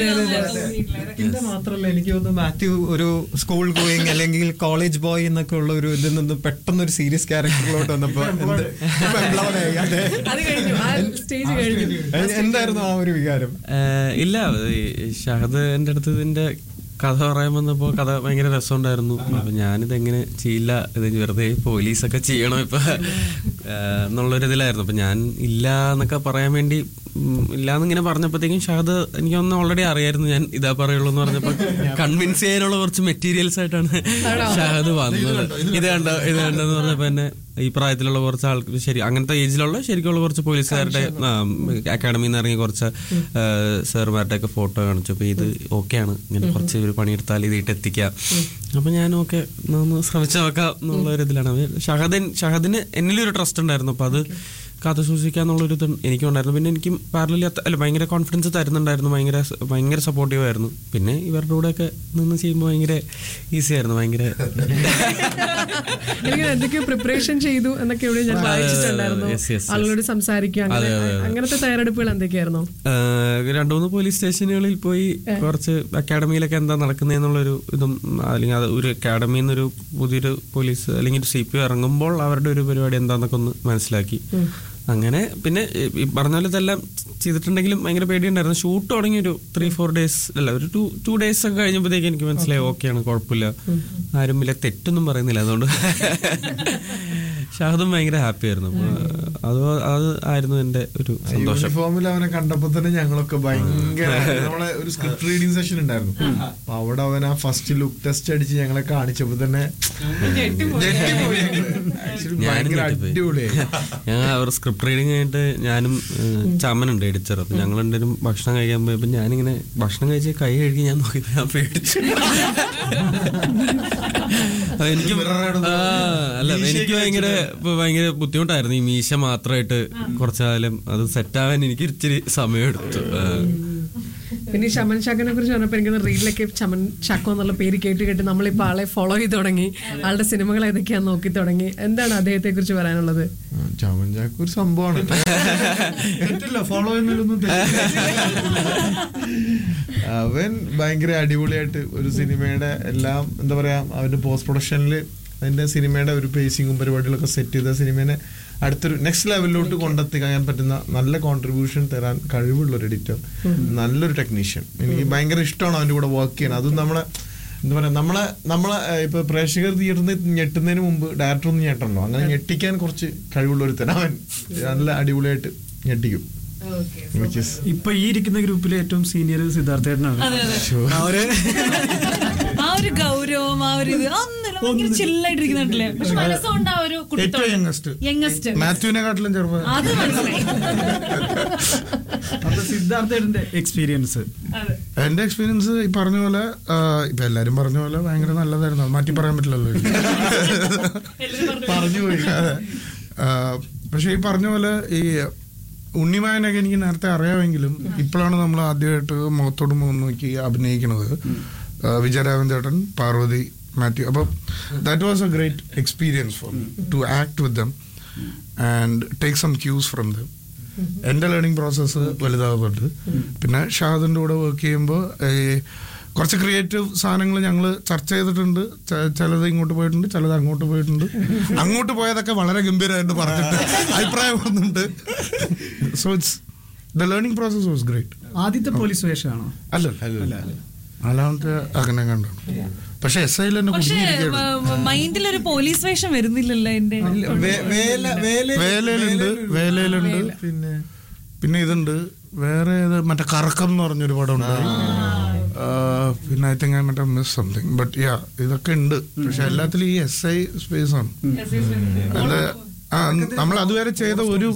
ഇത് മാത്രമല്ല എനിക്ക് തോന്നുന്നു മാത്യു ഒരു സ്കൂൾ ഗോയിങ് അല്ലെങ്കിൽ കോളേജ് ബോയ് എന്നൊക്കെ ഉള്ള ഒരു ഇതിൽ നിന്ന് പെട്ടെന്ന് ഒരു സീരിയസ് ക്യാരക്ടറിലോട്ട് വന്നപ്പോ എന്ത്- ഇപ്പൊ എംപ്ലോയ് അതെ. അത് കഴിഞ്ഞു ആ സ്റ്റേജ് കഴിഞ്ഞു എന്തായിരുന്നു ആ ഒരു വികാരം ഏഹ് ഇല്ല ഈ ഷഹദ് എൻ്റെ അടുത്ത് ഇതിന്റെ കഥ പറയാൻ വന്നപ്പോൾ കഥ ഭയങ്കര രസമുണ്ടായിരുന്നു അപ്പൊ ഞാനിത് എങ്ങനെ ചെയ്യില്ല ഇത് വെറുതെ പോലീസൊക്കെ ചെയ്യണോ ഇപ്പൊ ഏഹ് എന്നുള്ളൊരു ഇതിലായിരുന്നു അപ്പൊ ഞാൻ ഇല്ല എന്നൊക്കെ പറയാൻ വേണ്ടി ഉം, ഇല്ലാന്നിങ്ങനെ പറഞ്ഞപ്പോഴത്തേക്കും ഷഹദ് എനിക്ക് ഒന്ന് ഓൾറെഡി അറിയായിരുന്നു ഞാൻ ഇതാ പറയുള്ളൂ എന്ന് പറഞ്ഞപ്പോ കൺവിൻസ് ചെയ്യാനുള്ള കുറച്ച് മെറ്റീരിയൽസ് ആയിട്ടാണ് ഷഹദ് വന്നത് ഇത് കണ്ടോ ഇത് കണ്ടെന്ന് പറഞ്ഞപ്പോ എന്നെ ഈ പ്രായത്തിലുള്ള കുറച്ച് ആൾക്ക് ശരി അങ്ങനത്തെ ഏജിലുള്ള ശരിക്കുള്ള കുറച്ച് പോലീസുകാരുടെ അക്കാഡമിയിൽ നിന്ന് ഇറങ്ങിയ കുറച്ച് സാറുമാരുടെ ഒക്കെ ഫോട്ടോ കാണിച്ചു അപ്പൊ ഇത് ഓക്കെയാണ് ഇങ്ങനെ കുറച്ച് ഒരു പണിയെടുത്താൽ ഇത് എത്തിക്കാം അപ്പൊ ഞാൻ ഓക്കെ ഒന്ന് ശ്രമിച്ചു നോക്കാം എന്നുള്ള ഒരു ഇതിലാണ് അത് ഷഹദിൻ ഷഹദിന് എന്നിലൊരു ട്രസ്റ്റ് ഉണ്ടായിരുന്നു അപ്പൊ അത് കാത്തു സൂക്ഷിക്കാന്നുള്ളൊരു ഇത് എനിക്കുണ്ടായിരുന്നു പിന്നെ എനിക്ക് പാരലി അല്ല ഭയങ്കര കോൺഫിഡൻസ് തരുന്നുണ്ടായിരുന്നു ഭയങ്കര ഭയങ്കര സപ്പോർട്ടീവ് ആയിരുന്നു പിന്നെ ഇവരുടെ കൂടെ ഒക്കെ നിന്ന് ചെയ്യുമ്പോൾ ഭയങ്കര ഈസി ആയിരുന്നു ഭയങ്കര എനിക്ക് എന്തൊക്കെയോ പ്രിപ്പറേഷൻ ചെയ്തു എന്നൊക്കെ ഇവിടെ ഞാൻ അതെ, അതെ, വായിച്ചിട്ടുണ്ടായിരുന്നു yes, yes, yes. ആളുകളോട് സംസാരിക്കുക അങ്ങനെ അതെ, അതെ, അതെ. അങ്ങനത്തെ തയ്യാറെടുപ്പുകൾ എന്തൊക്കെയായിരുന്നു ആഹ് രണ്ടു മൂന്ന് പോലീസ് സ്റ്റേഷനുകളിൽ പോയി കുറച്ച് അക്കാഡമിയിലൊക്കെ എന്താ നടക്കുന്നതെന്നുള്ളൊരു ഇതും അല്ലെങ്കിൽ അത് ഒരു അക്കാഡമിയിൽ നിന്നൊരു പുതിയൊരു പോലീസ് അല്ലെങ്കിൽ ഒരു സി പി ഇറങ്ങുമ്പോൾ അവരുടെ ഒരു പരിപാടി എന്താന്നൊക്കെ ഒന്ന് മനസ്സിലാക്കി അങ്ങനെ പിന്നെ ഈ- ഈ പറഞ്ഞ പോലെ ഇതെല്ലാം ചെയ്തിട്ടുണ്ടെങ്കിലും ഭയങ്കര പേടിയുണ്ടായിരുന്നു ഷൂട്ട് തുടങ്ങി ഒരു ത്രീ ഫോർ ഡേയ്സ് അല്ല ഒരു ടു ടു ഡേയ്സ് ഒക്കെ കഴിഞ്ഞപ്പോഴത്തേക്ക് എനിക്ക് മനസ്സിലായി ഓക്കെയാണ് കുഴപ്പമില്ല ആരും വലിയ തെറ്റൊന്നും പറയുന്നില്ല അതുകൊണ്ട് ഷാഹദും ഭയങ്കര ഹാപ്പി ആയിരുന്നു അപ്പൊ അത് അത് ആയിരുന്നു എന്റെ ഒരു സന്തോഷം യൂണിഫോമിൽ അവനെ കണ്ടപ്പോ തന്നെ ഞങ്ങളൊക്കെ ഭയങ്കര നമ്മളെ ഒരു സ്ക്രിപ്റ്റ് റീഡിംഗ് സെഷൻ ഉണ്ടായിരുന്നു അപ്പൊ അവിടെ അവൻ ആ ഫസ്റ്റ് ലുക്ക് ടെസ്റ്റ് അടിച്ച് ഞങ്ങളെ കാണിച്ചപ്പോ തന്നെ ഞെട്ടിപ്പോയി ഞങ്ങള്. Actually ഞാനും ഭയങ്കര ഞെട്ടിപ്പോയി. അടിപൊളിയായി ഞാൻ അവർ സ്ക്രിപ്റ്റ് റീഡിങ് കഴിഞ്ഞിട്ട് ഞാനും ഏഹ്, ചമനുണ്ട് എഡിച്ചർ അപ്പൊ ഞങ്ങൾ രണ്ടുപേരും ഭക്ഷണം കഴിക്കാൻ പോയപ്പോ ഞാനിങ്ങനെ ഭക്ഷണം കഴിച്ച് കൈ കഴുകി ഞാൻ നോക്കിയപ്പോ ഞാൻ പേടിച്ചു അപ്പൊ എനിക്ക് ആ, അല്ല എനിക്ക് ഭയങ്കര ഇപ്പൊ ഭയങ്കര ബുദ്ധിമുട്ടായിരുന്നു ഈ മീശ മാത്രമായിട്ട് കുറച്ചു കാലം അത് സെറ്റാവാൻ എനിക്ക് ഇച്ചിരി സമയമെടുത്തു ആ. പിന്നെ ഈ ശമൻ ചാക്കനെ കുറിച്ച് പറഞ്ഞപ്പോൾ എനിക്ക് റീലിലൊക്കെ ചമൻ ചാക്കോ എന്നുള്ള പേര് കേട്ട് കേട്ട് നമ്മളിപ്പോ ആളെ ഫോളോ ചെയ്ത് തുടങ്ങി ആളുടെ സിനിമകൾ ഏതൊക്കെയാന്ന് നോക്കി തുടങ്ങി എന്താണ് അദ്ദേഹത്തെ കുറിച്ച് പറയാനുള്ളത് ചാമൻ ചാക്ക് ഒരു സംഭവമാണ് തെറ്റില്ല ഫോളോ ചെയ്യുന്നതിലൊന്നും അവൻ ഭയങ്കര അടിപൊളിയായിട്ട് ഒരു സിനിമയുടെ എല്ലാം എന്താ പറയാ അവന്റെ പോസ്റ്റ് പ്രൊഡക്ഷനിൽ അതിന്റെ സിനിമയുടെ ഒരു പേസിങ്ങും പരിപാടികളൊക്കെ സെറ്റ് ചെയ്ത സിനിമേനെ അടുത്തൊരു നെക്സ്റ്റ് ലെവലിലോട്ട് കൊണ്ടെത്തിക്കാൻ പറ്റുന്ന നല്ല കോൺട്രിബ്യൂഷൻ തരാൻ കഴിവുള്ള ഒരു എഡിറ്റർ നല്ലൊരു ടെക്നീഷ്യൻ എനിക്ക് ഭയങ്കര ഇഷ്ടമാണ് അവന്റെ കൂടെ വർക്ക് ചെയ്യാൻ അതും നമ്മളെ എന്താ പറയാ നമ്മളെ നമ്മളെ ഏഹ്, ഇപ്പൊ പ്രേക്ഷകർ തിയേറ്ററിൽ ഞെട്ടുന്നതിന് മുമ്പ് ഡയറക്ടർ ഒന്ന് ഞെട്ടണല്ലോ അങ്ങനെ ഞെട്ടിക്കാൻ കുറച്ച് കഴിവുള്ള ഒരു അവൻ നല്ല അടിപൊളിയായിട്ട് ഞെട്ടിക്കും Which is- ഇപ്പൊ ഈ ഇരിക്കുന്ന ഗ്രൂപ്പിലെ ഏറ്റവും സീനിയർ സിദ്ധാർത്ഥേട്ടനാണ് അവര് ആ ഒരു ഗൗരവം ആ ഒരു ഇത് ഒന്നുമില്ല ഭയങ്കര ചില്ലായിട്ടിരിക്കുന്നുണ്ടല്ലേ പക്ഷെ മനസ്സുകൊണ്ട് ആ ഒരു ഏറ്റവും youngest. യങ്ങസ്റ്റ് മാത്യുവിനെക്കാട്ടിലും ചെറുപ്പം അത് മനസ്സിലായി അപ്പൊ സിദ്ധാർത്ഥേട്ടന്റെ എക്സ്പീരിയൻസ് എന്റെ എക്സ്പീരിയൻസ് ഈ പറഞ്ഞ പോലെ ആ, ഇപ്പൊ എല്ലാരും പറഞ്ഞ പോലെ ഭയങ്കര നല്ലതായിരുന്നു അത് മാറ്റി പറയാൻ പറ്റില്ലല്ലോ പറഞ്ഞു പോയി അതെ. ആ, പക്ഷെ ഈ പറഞ്ഞ പോലെ ഈ ഉണ്ണിമായനൊക്കെ എനിക്ക് നേരത്തെ അറിയാമെങ്കിലും ഇപ്പോഴാണ് നമ്മൾ ആദ്യമായിട്ട് മുഖത്തോട് മുഖം നോക്കി അഭിനയിക്കുന്നത് ആ, വിജയരാഘവൻ ചേട്ടൻ പാർവതി മാത്യു അപ്പം that was a great experience for to act with them and take some cues from them എൻ്റെ ലേണിംഗ് പ്രോസസ്സ് വലുതാകുന്നുണ്ട് പിന്നെ ഷാദിൻ്റെ കൂടെ വർക്ക് ചെയ്യുമ്പോൾ കുറച്ച് ക്രിയേറ്റീവ് സാധനങ്ങൾ ഞങ്ങൾ ചർച്ച ചെയ്തിട്ടുണ്ട് ച- ചിലത് ഇങ്ങോട്ട് പോയിട്ടുണ്ട് ചിലത് അങ്ങോട്ട് പോയിട്ടുണ്ട് അങ്ങോട്ട് പോയതൊക്കെ വളരെ ഗംഭീരമായിട്ട് പറഞ്ഞിട്ട് അഭിപ്രായം വന്നിട്ടുണ്ട് so it's the learning process was great ആദ്യത്തെ പോലീസ് വേഷമാണോ അല്ല അല്ല നാലാമത്തെ അങ്ങനെ കണ്ടാണ് പക്ഷെ എസ് ഐയിൽ തന്നെ പക്ഷേ കുടുങ്ങിയിരിക്കുകയാണ് മൈൻഡിൽ ഒരു പോലീസ് വേഷം വരുന്നില്ലല്ലോ എന്റെ വേ- വേല വേല വേലയിലുണ്ട് വേലയിലുണ്ട് പിന്നെ പിന്നെ ഇതുണ്ട് വേറെ ഏത് മറ്റേ കറക്കം എന്ന് പറഞ്ഞൊരു പടം ഉണ്ട് പിന്നെ ഐ തിങ്ക് ഐ മറ്റേ മിസ് സംതിങ് ബട്ട് യാ ഇതൊക്കെ ഉണ്ട് പക്ഷെ എല്ലാത്തിലും ഈ എസ് ഐ സ്പേസ് ആണ് അത് ആ നമ്മൾ അതുവരെ ചെയ്ത ഒരു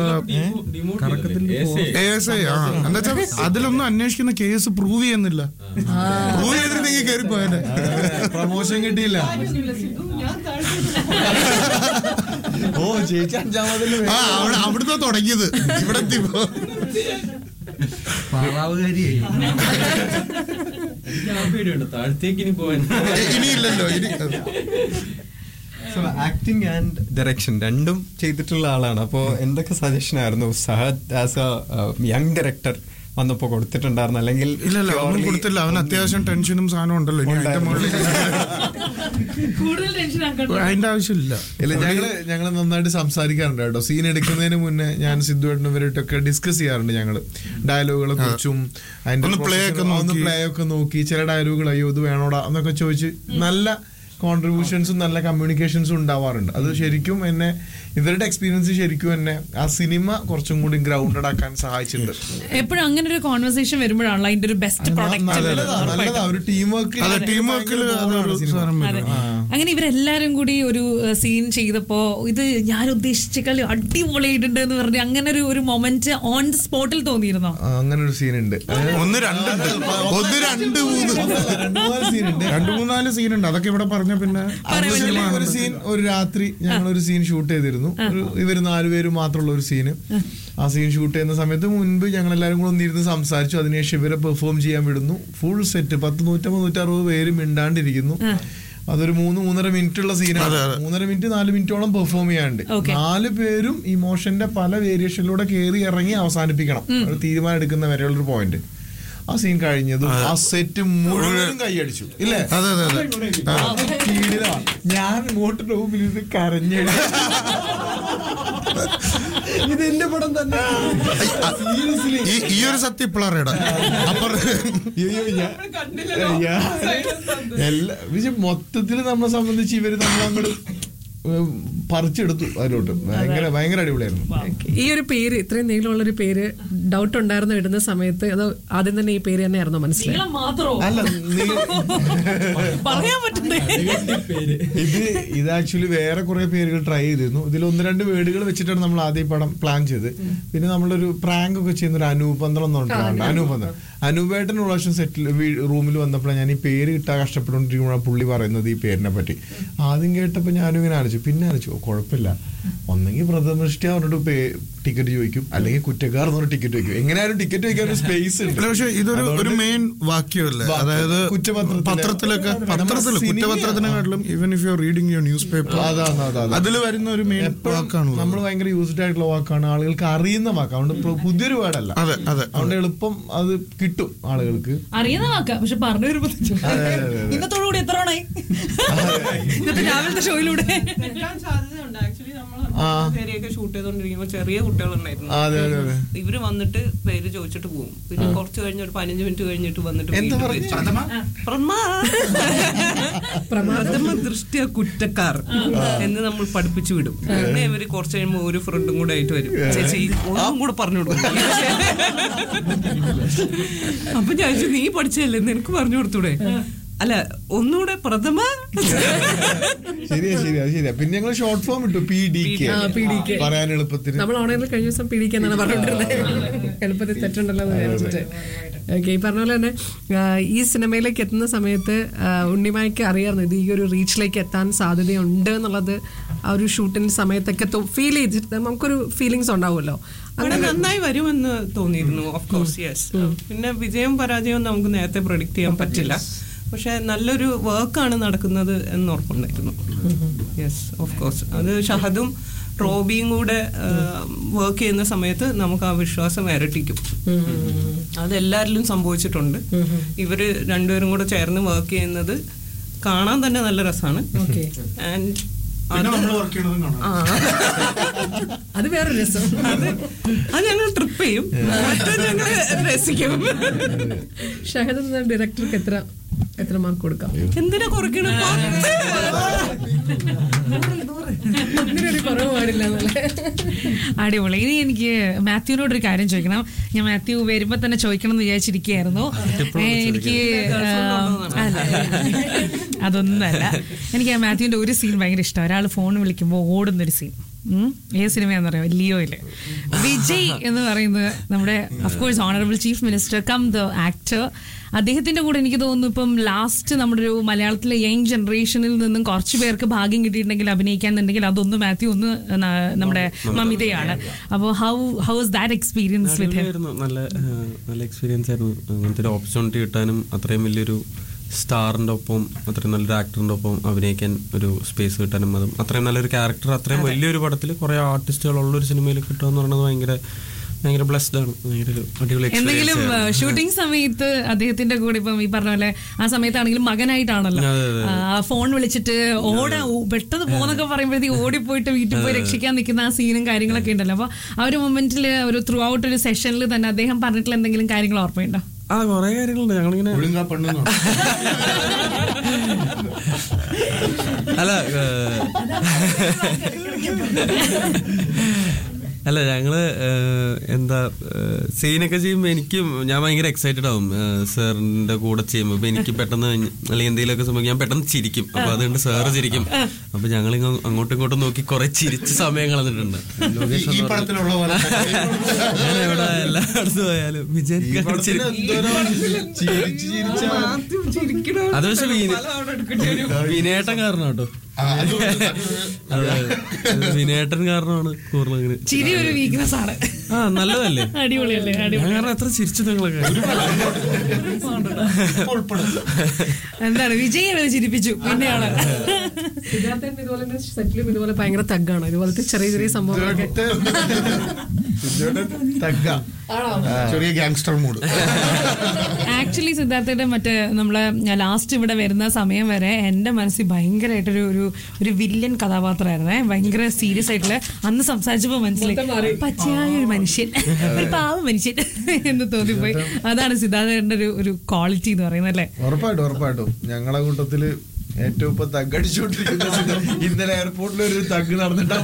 എസ് ഐ ആ എന്താ വെച്ചാൽ അതിലൊന്നും അന്വേഷിക്കുന്ന കേസ് പ്രൂവ് ചെയ്യുന്നില്ല പ്രൂവ് ചെയ്തിരുന്നെങ്കിൽ കയറി പോയാലേ പ്രൊമോഷൻ കിട്ടിയില്ല ഓ ചേച്ചി അഞ്ചാമതിൽ ആ അവിടെ അവിടുന്ന് തുടങ്ങിയത് ഇവിടെ എത്തിയപ്പോ പാറാവുകാരിയായി താഴത്തേക്ക് ഇനി പോവാൻ ഇനിയില്ലല്ലോ ഇനി ആക്ടിങ് ആൻഡ് ഡയറക്ഷൻ രണ്ടും ചെയ്തിട്ടുള്ള ആളാണ് അപ്പോൾ എന്തൊക്കെ സജഷൻ ആയിരുന്നു Sahad as a young director വന്നപ്പോ കൊടുത്തിട്ടുണ്ടായിരുന്നു അല്ലെങ്കിൽ ഇല്ലല്ല ഒന്നും purely കൊടുത്തില്ല അവന് അത്യാവശ്യം ടെൻഷനും സാധനം ഉണ്ടല്ലോ ഇനി അതിന്റെ മുകളിൽ കൂടുതൽ ടെൻഷൻ ആക്കണ്ട അതിന്റെ ആവശ്യമില്ല ഇല്ല ഞങ്ങള് ഞങ്ങള് നന്നായിട്ട് സംസാരിക്കാറുണ്ട് കേട്ടോ സീൻ എടുക്കുന്നതിന് മുന്നേ ഞാൻ സിദ്ധുവേട്ടനും ഇവരായിട്ടൊക്കെ ഡിസ്കസ് ചെയ്യാറുണ്ട് ഞങ്ങള് ഡയലോഗുകളെ കുറിച്ചും അതിന്റെ ഒന്ന് play ഒക്കെ process- ഒന്ന് നോക്കി. പ്ലേ ഒക്കെ നോക്കി ചില ഡയലോഗുകൾ അയ്യോ ഇത് വേണോടാ എന്നൊക്കെ ചോദിച്ച് നല്ല കോൺട്രിബ്യൂഷൻസും നല്ല കമ്മ്യൂണിക്കേഷൻസും ഉണ്ടാവാറുണ്ട് അത് ശരിക്കും എന്നെ ഇവരുടെ എക്സ്പീരിയൻസ് ശരിക്കും എന്നെ ആ സിനിമ കുറച്ചും കൂടി ഗ്രൗണ്ടഡ് ആക്കാൻ സഹായിച്ചിട്ടുണ്ട് എപ്പോഴും അങ്ങനെ ഒരു കോൺവെർസേഷൻ വരുമ്പോഴാണല്ലോ അതിന്റെ ഒരു ബെസ്റ്റ് നല്ലതാ നല്ലതാ ഒരു ടീം വർക്ക് അതെ ടീം വർക്കിൽ അതൊരു സാധനം അതെ വരും അങ്ങനെ ഇവരെല്ലാരും കൂടി ഒരു സീൻ ചെയ്തപ്പോ ഇത് ഞാൻ ഉദ്ദേശിച്ചേക്കാൾ അടിപൊളിയായിട്ടുണ്ട് എന്ന് പറഞ്ഞ് അങ്ങനെ ഒരു ഒരു മൊമെന്റ് ഓൺ ദ സ്പോട്ടിൽ തോന്നിയിരുന്നോ അങ്ങനെ ഒരു സീൻ ഉണ്ട് ഒന്ന് രണ്ടുണ്ട് ഒന്ന് രണ്ട് മൂന്ന് രണ്ട് മൂന്നാല് സീൻ ഉണ്ട് രണ്ട് മൂന്നാല് സീൻ ഉണ്ട് അതൊക്കെ ഇവിടെ പറഞ്ഞ പിന്നെ Actually ഒരു സീൻ ഒരു രാത്രി ഞങ്ങൾ ഒരു സീൻ ഷൂട്ട് ചെയ്തിരുന്നു ഒരു ഇവര് നാലുപേരും മാത്രമുള്ള ഒരു സീന് ആ സീൻ ഷൂട്ട് ചെയ്യുന്ന സമയത്ത് മുൻപ് ഞങ്ങൾ എല്ലാവരും കൂടെ ഒന്നിരുന്ന് സംസാരിച്ചു അതിനുശേഷം ഇവരെ പെർഫോം ചെയ്യാൻ വിടുന്നു ഫുൾ സെറ്റ് പത്ത് നൂറ്റമ്പത് നൂറ്ററുപത് പേര് മിണ്ടാണ്ടിരിക്കുന്നു അതൊരു മൂന്ന് മൂന്നര മിനിറ്റ് ഉള്ള സീനാണ് മൂന്നര മിനിറ്റ് നാല് മിനിറ്റോളം പെർഫോം ചെയ്യാണ്ട് നാല് പേരും ഇമോഷന്റെ പല വേരിയേഷനിലൂടെ കയറി ഇറങ്ങി അവസാനിപ്പിക്കണം ഒരു തീരുമാനം എടുക്കുന്ന വരെയുള്ള ഒരു പോയിന്റ് ആ സീൻ കഴിഞ്ഞതും ആ സെറ്റ് മുഴുവനും കൈയടിച്ചു ഇല്ലേ അതെ അതെ അതെ അത് കീഴിലാ. ഞാൻ ഇങ്ങോട്ട് റൂമിൽ ഇരുന്ന് കരഞ്ഞു ഇത് എന്റെ പടം തന്നെ സീരിയസ്ലി ഈ ഈ ഒരു സത്യം ഇപ്പോഴറിയടാ അപ്പുറം എല്ലാ പക്ഷെ മൊത്തത്തിൽ നമ്മളെ സംബന്ധിച്ച് ഇവര് നമ്മളങ്ങോട്ട് ഏഹ്, പറിച്ചെടുത്തു അതിലോട്ട് ഭയങ്കര ഭയങ്കര അടിപൊളിയായിരുന്നു ഈ ഒരു പേര് ഇത്രയും നീളമുള്ള ഒരു പേര് ഡൗട്ട് ഉണ്ടായിരുന്നു ഇടുന്ന സമയത്ത് അതോ ആദ്യം തന്നെ ഈ പേര് തന്നെയായിരുന്നോ മനസ്സിലായി നീളം മാത്രോ അല്ല നീ പറയാൻ പറ്റുന്നേ ഇത് ഇത് ആക്ച്വലി വേറെ കുറെ പേരുകൾ ട്രൈ ചെയ്തിരുന്നു ഇതിൽ ഒന്ന് രണ്ട് വേർഡുകൾ വെച്ചിട്ടാണ് നമ്മൾ ആദ്യം ഈ പടം പ്ലാൻ ചെയ്ത് പിന്നെ നമ്മളൊരു പ്രാങ്ക് ഒക്കെ ചെയ്യുന്ന ഒരു അനൂപന്തളം എന്ന് പറഞ്ഞിട്ടുണ്ട് അനൂപന്തളം അനൂപേട്ടൻ ഒരു പ്രാവശ്യം സെറ്റിൽ റൂമിൽ വന്നപ്പോഴാണ് ഞാൻ ഈ പേര് കിട്ടാൻ കഷ്ടപ്പെട്ടുകൊണ്ടിരിക്കുമ്പോഴാണ് പുള്ളി പറയുന്നത് ഈ പേരിനെ പറ്റി ആദ്യം കേട്ടപ്പോൾ ഞാനും ഇങ്ങനെ ആലോചിച്ചു പിന്നെ ആലോചിച്ചു "ഓ, കുഴപ്പമില്ല ഒന്നെങ്കിൽ പ്രഥമദൃഷ്ടി പറഞ്ഞിട്ട് ടിക്കറ്റ് ചോദിക്കും അല്ലെങ്കിൽ കുറ്റക്കാർ എന്ന് പറഞ്ഞ ടിക്കറ്റ് ചോദിക്കും എങ്ങനെയായാലും ടിക്കറ്റ് ചോദിക്കാൻ ഒരു സ്പേസ് ഉണ്ട് അല്ല, പക്ഷെ ഇതൊരു ഒരു മെയിൻ വാക്യമല്ലേ വാക്യം. അതായത് കുറ്റപത്രത്തിലെ- പത്രത്തിലൊക്കെ നമ്മുടെ പത്രത്തില് സിനിമ- കുറ്റപത്രത്തിനെക്കാട്ടിലും even if you are reading your newspaper അതാണ്, അതാണ്. അതിൽ വരുന്ന ഒരു മെയിൻ വാക്കാണ് നമ്മൾ ഭയങ്കര യൂസ്ഡ് ആയിട്ടുള്ള വാക്കാണ് ആളുകൾക്ക് അറിയുന്ന വാക്ക് അതുകൊണ്ട് പ്ര- പുതിയൊരു വേർഡല്ല അതെ അതെ അതുകൊണ്ട് എളുപ്പം അത് കിട്ടും ആളുകൾക്ക് അറിയുന്ന വാക്ക പക്ഷെ പറഞ്ഞു വരുമ്പോ ഇന്നത്തോടു കൂടി എത്ര തവണയായി ഇന്നത്തെ രാവിലത്തെ ഷോയിലൂടെ തെറ്റാൻ സാധ്യതയുണ്ട് ആക്ച്വലി നമ്മൾ ആ. പേരെയൊക്കെ ഷൂട്ട് ചെയ്തോണ്ടിരിക്കുമ്പോൾ ചെറിയ കുട്ടികളുണ്ടായിരുന്നു അതെ, അതെ, അതെ. ഇവര് വന്നിട്ട് പേര് ചോദിച്ചിട്ട് പോകും പിന്നെ കുറച്ച് കഴിഞ്ഞ് ഒരു പതിനഞ്ച് മിനിറ്റ് കഴിഞ്ഞിട്ട് വന്നിട്ട് എന്താ വീണ്ടും പറഞ്ഞേ? പേര് ചോദിക്കും. പ്രമാ. പ്രഥമ ദൃഷ്ടിയ കുറ്റക്കാർ എന്ന് നമ്മൾ പഠിപ്പിച്ചു വിടും പിന്നെ ഇവര് കുറച്ച് കഴിയുമ്പോൾ ഒരു ഫ്രണ്ടും കൂടെ ആയിട്ട് വരും ചേച്ചി ഒന്നും കൂടെ പറഞ്ഞു കൊടുക്കും അപ്പൊ ഞാൻ ചോദിച്ചു, നീ പഠിച്ചതല്ലേ നിനക്ക് പറഞ്ഞു കൊടുത്തൂടെ അല്ല ഒന്നുകൂടെ പ്രഥമ ശരിയാ ശരിയാ ശരിയാ പിന്നെ ഞങ്ങൾ ഷോർട്ട് ഫോം ഇട്ടു പി ഡി കെ ആ, PDK. പറയാൻ എളുപ്പത്തിന് നമ്മൾ ഓണറിൽ കഴിഞ്ഞ ദിവസം പിടിക്കാന്നാണ് പറഞ്ഞോണ്ടിരുന്നത് എളുപ്പത്തിൽ തെറ്റുണ്ടല്ലോ എന്ന് വിചാരിച്ചിട്ട് ഓക്കെ ഈ പറഞ്ഞ പോലെ തന്നെ ആ, ഈ സിനിമയിലേക്ക് എത്തുന്ന സമയത്ത് ആ, ഉണ്ണിമായ്ക്ക് അറിയാമായിരുന്നു ഇത് ഈ ഒരു റീച്ചിലേക്ക് എത്താൻ സാധ്യതയുണ്ട് എന്നുള്ളത് ആ ഒരു ഷൂട്ടിന്റെ സമയത്തൊക്കെ ഫീൽ ചെയ്തിട്ട് നമുക്കൊരു ഫീലിങ്സ് ഉണ്ടാവുമല്ലോ അവിടെ നന്നായി വരുമെന്ന് തോന്നിയിരുന്നു ഓഫ് കോഴ്സ് യെസ് പിന്നെ വിജയം പരാജയവും നമുക്ക് നേരത്തെ പ്രൊഡിക്റ്റ് ചെയ്യാൻ പറ്റില്ല പക്ഷെ നല്ലൊരു വർക്കാണ് നടക്കുന്നത് എന്ന് ഉറപ്പുണ്ടായിരുന്നു യെസ് ഓഫ് കോഴ്സ് അത് ഷഹദും റോബിയും കൂടെ വർക്ക് ചെയ്യുന്ന സമയത്ത് നമുക്ക് ആ വിശ്വാസം ഇരട്ടിക്കും അതെല്ലാരിലും സംഭവിച്ചിട്ടുണ്ട് ഇവര് രണ്ടുപേരും കൂടെ ചേർന്ന് വർക്ക് ചെയ്യുന്നത് കാണാൻ തന്നെ നല്ല രസമാണ് ആൻഡ് പിന്നെ നമ്മൾ വർക്ക് ചെയ്യണതും കാണാം അത് വേറെ രസം അത് അത് ഞങ്ങൾ ട്രിപ്പ് ചെയ്യും മറ്റേ ഞങ്ങൾ രസിക്കും ഷഹദ് എന്ന ഡയറക്ടർക്ക് എത്ര എത്ര മാർക്ക് കൊടുക്കാം എന്തിനാ കുറയ്ക്കണം ഒന്നിനൊരു കുറവ് പാടില്ല എന്നല്ലേ അടിപൊളി ഇനി എനിക്ക് മാത്യുവിനോട് ഒരു കാര്യം ചോദിക്കണം ഞാൻ മാത്യു വരുമ്പോ തന്നെ ചോദിക്കണം എന്ന് വിചാരിച്ചിരിക്കുകയായിരുന്നു ഏ, എനിക്ക് ആ, അല്ല അതൊന്നുമല്ല എനിക്ക് ആ മാത്യുവിന്റെ ഒരു സീൻ ഭയങ്കര ഇഷ്ടം ഒരാൾ ഫോൺ വിളിക്കുമ്പോൾ ഓടുന്ന ഒരു സീൻ ഏത് സിനിമയാണെന്നറിയോ ലിയോയില് വിജയ് എന്ന് പറയുന്നത് നമ്മുടെ of course honourable chief minister cum the actor അദ്ദേഹത്തിന്റെ കൂടെ എനിക്ക് തോന്നുന്നു ഇപ്പം ലാസ്റ്റ് നമ്മുടെ ഒരു മലയാളത്തിലെ യങ് ജനറേഷനിൽ നിന്നും കുറച്ച് പേർക്ക് ഭാഗ്യം കിട്ടിയിട്ടുണ്ടെങ്കിൽ അഭിനയിക്കാൻ എന്നുണ്ടെങ്കിൽ അതൊന്ന് മാത്യു ഒന്ന് ന- നമ്മുടെ മമിതയാണ് അപ്പോൾ how how is that experience with him അടിപൊളിയായിരുന്നു. നല്ല ആ, നല്ല എക്സ്പീരിയൻസ് ആയിരുന്നു അങ്ങനത്തെ ഒരു ഓപ്പർച്യൂണിറ്റി കിട്ടാനും അത്രയും വലിയൊരു സ്റ്റാറിന്റെ ഒപ്പം അത്രയും നല്ലൊരു ആക്ടറിന്റെ ഒപ്പം അഭിനയിക്കാൻ ഒരു സ്പേസ് കിട്ടാനും അതും അത്രയും നല്ലൊരു ക്യാരക്ടർ അത്രയും വലിയൊരു പടത്തിൽ കുറെ ആർട്ടിസ്റ്റുകൾ ഉള്ള ഒരു സിനിമയിൽ കിട്ടുക എന്ന് പറയുന്നത് ഭയങ്കര ഭയങ്കര ബ്ലെസ്ഡ് ആണ് ഭയങ്കര ഒരു അടിപൊളി എന്തെങ്കിലും എക്സ്പീരിയൻസ് ഷൂട്ടിംഗ് സമയത്ത് അദ്ദേഹത്തിന്റെ കൂടെ ഇപ്പം ഈ പറഞ്ഞ പോലെ ആ സമയത്താണെങ്കിലും മകനായിട്ടാണല്ലോ അതെ, അതെ, ആ, ഫോൺ വിളിച്ചിട്ട് ഓടാ ഓ- പെട്ടെന്ന് പോന്നൊക്കെ പറയുമ്പോഴത്തേക്ക് ഓടിപ്പോയിട്ട് വീട്ടിൽ പോയി രക്ഷിക്കാൻ നിൽക്കുന്ന ആ സീനും കാര്യങ്ങളൊക്കെ ഉണ്ടല്ലോ അപ്പൊ ആ ഒരു മൊമെന്റിൽ ഒരു ത്രൂ ഔട്ട് ഒരു സെഷനിൽ തന്നെ അദ്ദേഹം പറഞ്ഞിട്ടുള്ള എന്തെങ്കിലും കാര്യങ്ങൾ ഓർമ്മയുണ്ടോ ആ കുറെ കാര്യങ്ങളുണ്ട് ഞങ്ങളിങ്ങനെ ഒഴുങ്ങാ പെണ്ണെന്നോ അല്ല ഏഹ്, അല്ല ഞങ്ങള് ഏഹ്, എന്താ ഏഹ്, സീനൊക്കെ ചെയ്യുമ്പോൾ എനിക്കും ഞാൻ ഭയങ്കര എക്സൈറ്റഡ് ആവും ഏഹ്, സാറിന്റെ കൂടെ ചെയ്യുമ്പോൾ ഇപ്പൊ എനിക്ക് പെട്ടെന്ന് അല്ലെങ്കിൽ എന്തെങ്കിലുമൊക്കെ സംഭവിക്കും ഞാൻ പെട്ടെന്ന് ചിരിക്കും അപ്പൊ അതുകൊണ്ട് സാറ് ചിരിക്കും അപ്പൊ ഞങ്ങൾ അങ്ങോട്ടും ഇങ്ങോട്ടും നോക്കി കുറെ ചിരിച്ച സമയം കളഞ്ഞിട്ടുണ്ട് ലോകേഷ് ഈ എന്ന് പറഞ്ഞ- പടത്തിലുള്ള പോലെ ഞാൻ എവിടെ എല്ലായിടത്തും പോയാലും വിജയൻ ഈ പടത്തിന് എന്തോരം ചിരിച്ച് ചിരിച്ചാ അത് പക്ഷെ വിനേട്ടൻ കാരണം കേട്ടോ ആ, അതുകൊണ്ട് അതെ വിനേട്ടൻ കാരണമാണ് കൂടുതൽ അങ്ങനെ ചിരി ഒരു വീക്ക്നെസ് ആണ് ആ നല്ലതല്ലേ അടിപൊളിയല്ലേ അടിപൊളി ഞാൻ കാരണം എത്ര ചിരിച്ചു നിങ്ങളൊക്കെ ഉൾപ്പെടും എന്താണ് വിജയനെ ചിരിപ്പിച്ചു പിന്നെയാണ് സിദ്ധാർത്ഥൻ ഇതുപോലെ തന്നെ സെറ്റിലും ഇതുപോലെ ഭയങ്കര തഗ്ഗാണ് ഇതുപോലത്തെ ചെറിയ ചെറിയ സംഭവങ്ങളൊക്കെ തഗ്ഗ ചെറിയ ഗാങ്സ്റ്റർ മൂഡ് ആക്ച്വലി സിദ്ധാർത്ഥയുടെ മറ്റേ നമ്മള് ലാസ്റ്റ് ഇവിടെ വരുന്ന സമയം വരെ എന്റെ മനസ്സിൽ ഭയങ്കരമായിട്ടൊരു ഒരു ഒരു വില്ലൻ കഥാപാത്രമായിരുന്നേ ഭയങ്കര സീരിയസ് ആയിട്ടുള്ള അന്ന് സംസാരിച്ചപ്പോ മനസ്സിലായി പച്ചയായ ഒരു മനുഷ്യൻ ഒരു പാവ മനുഷ്യൻ എന്ന് തോന്നിപ്പോയി അതാണ് സിദ്ധാർത്ഥന്റെ ഒരു ഒരു ക്വാളിറ്റി എന്ന് പറയുന്നത് അല്ലേ ഉറപ്പായിട്ടും ഉറപ്പായിട്ടും ഞങ്ങളെ കൂട്ടത്തില് ഏറ്റവും ഇപ്പൊ തగ్గടിച്ചോണ്ടിരിക്കുന്ന സിനിമ. ഇന്നലെ എയർപോർട്ടിൽ ഒരു തഗ് നടന്നിട്ടാ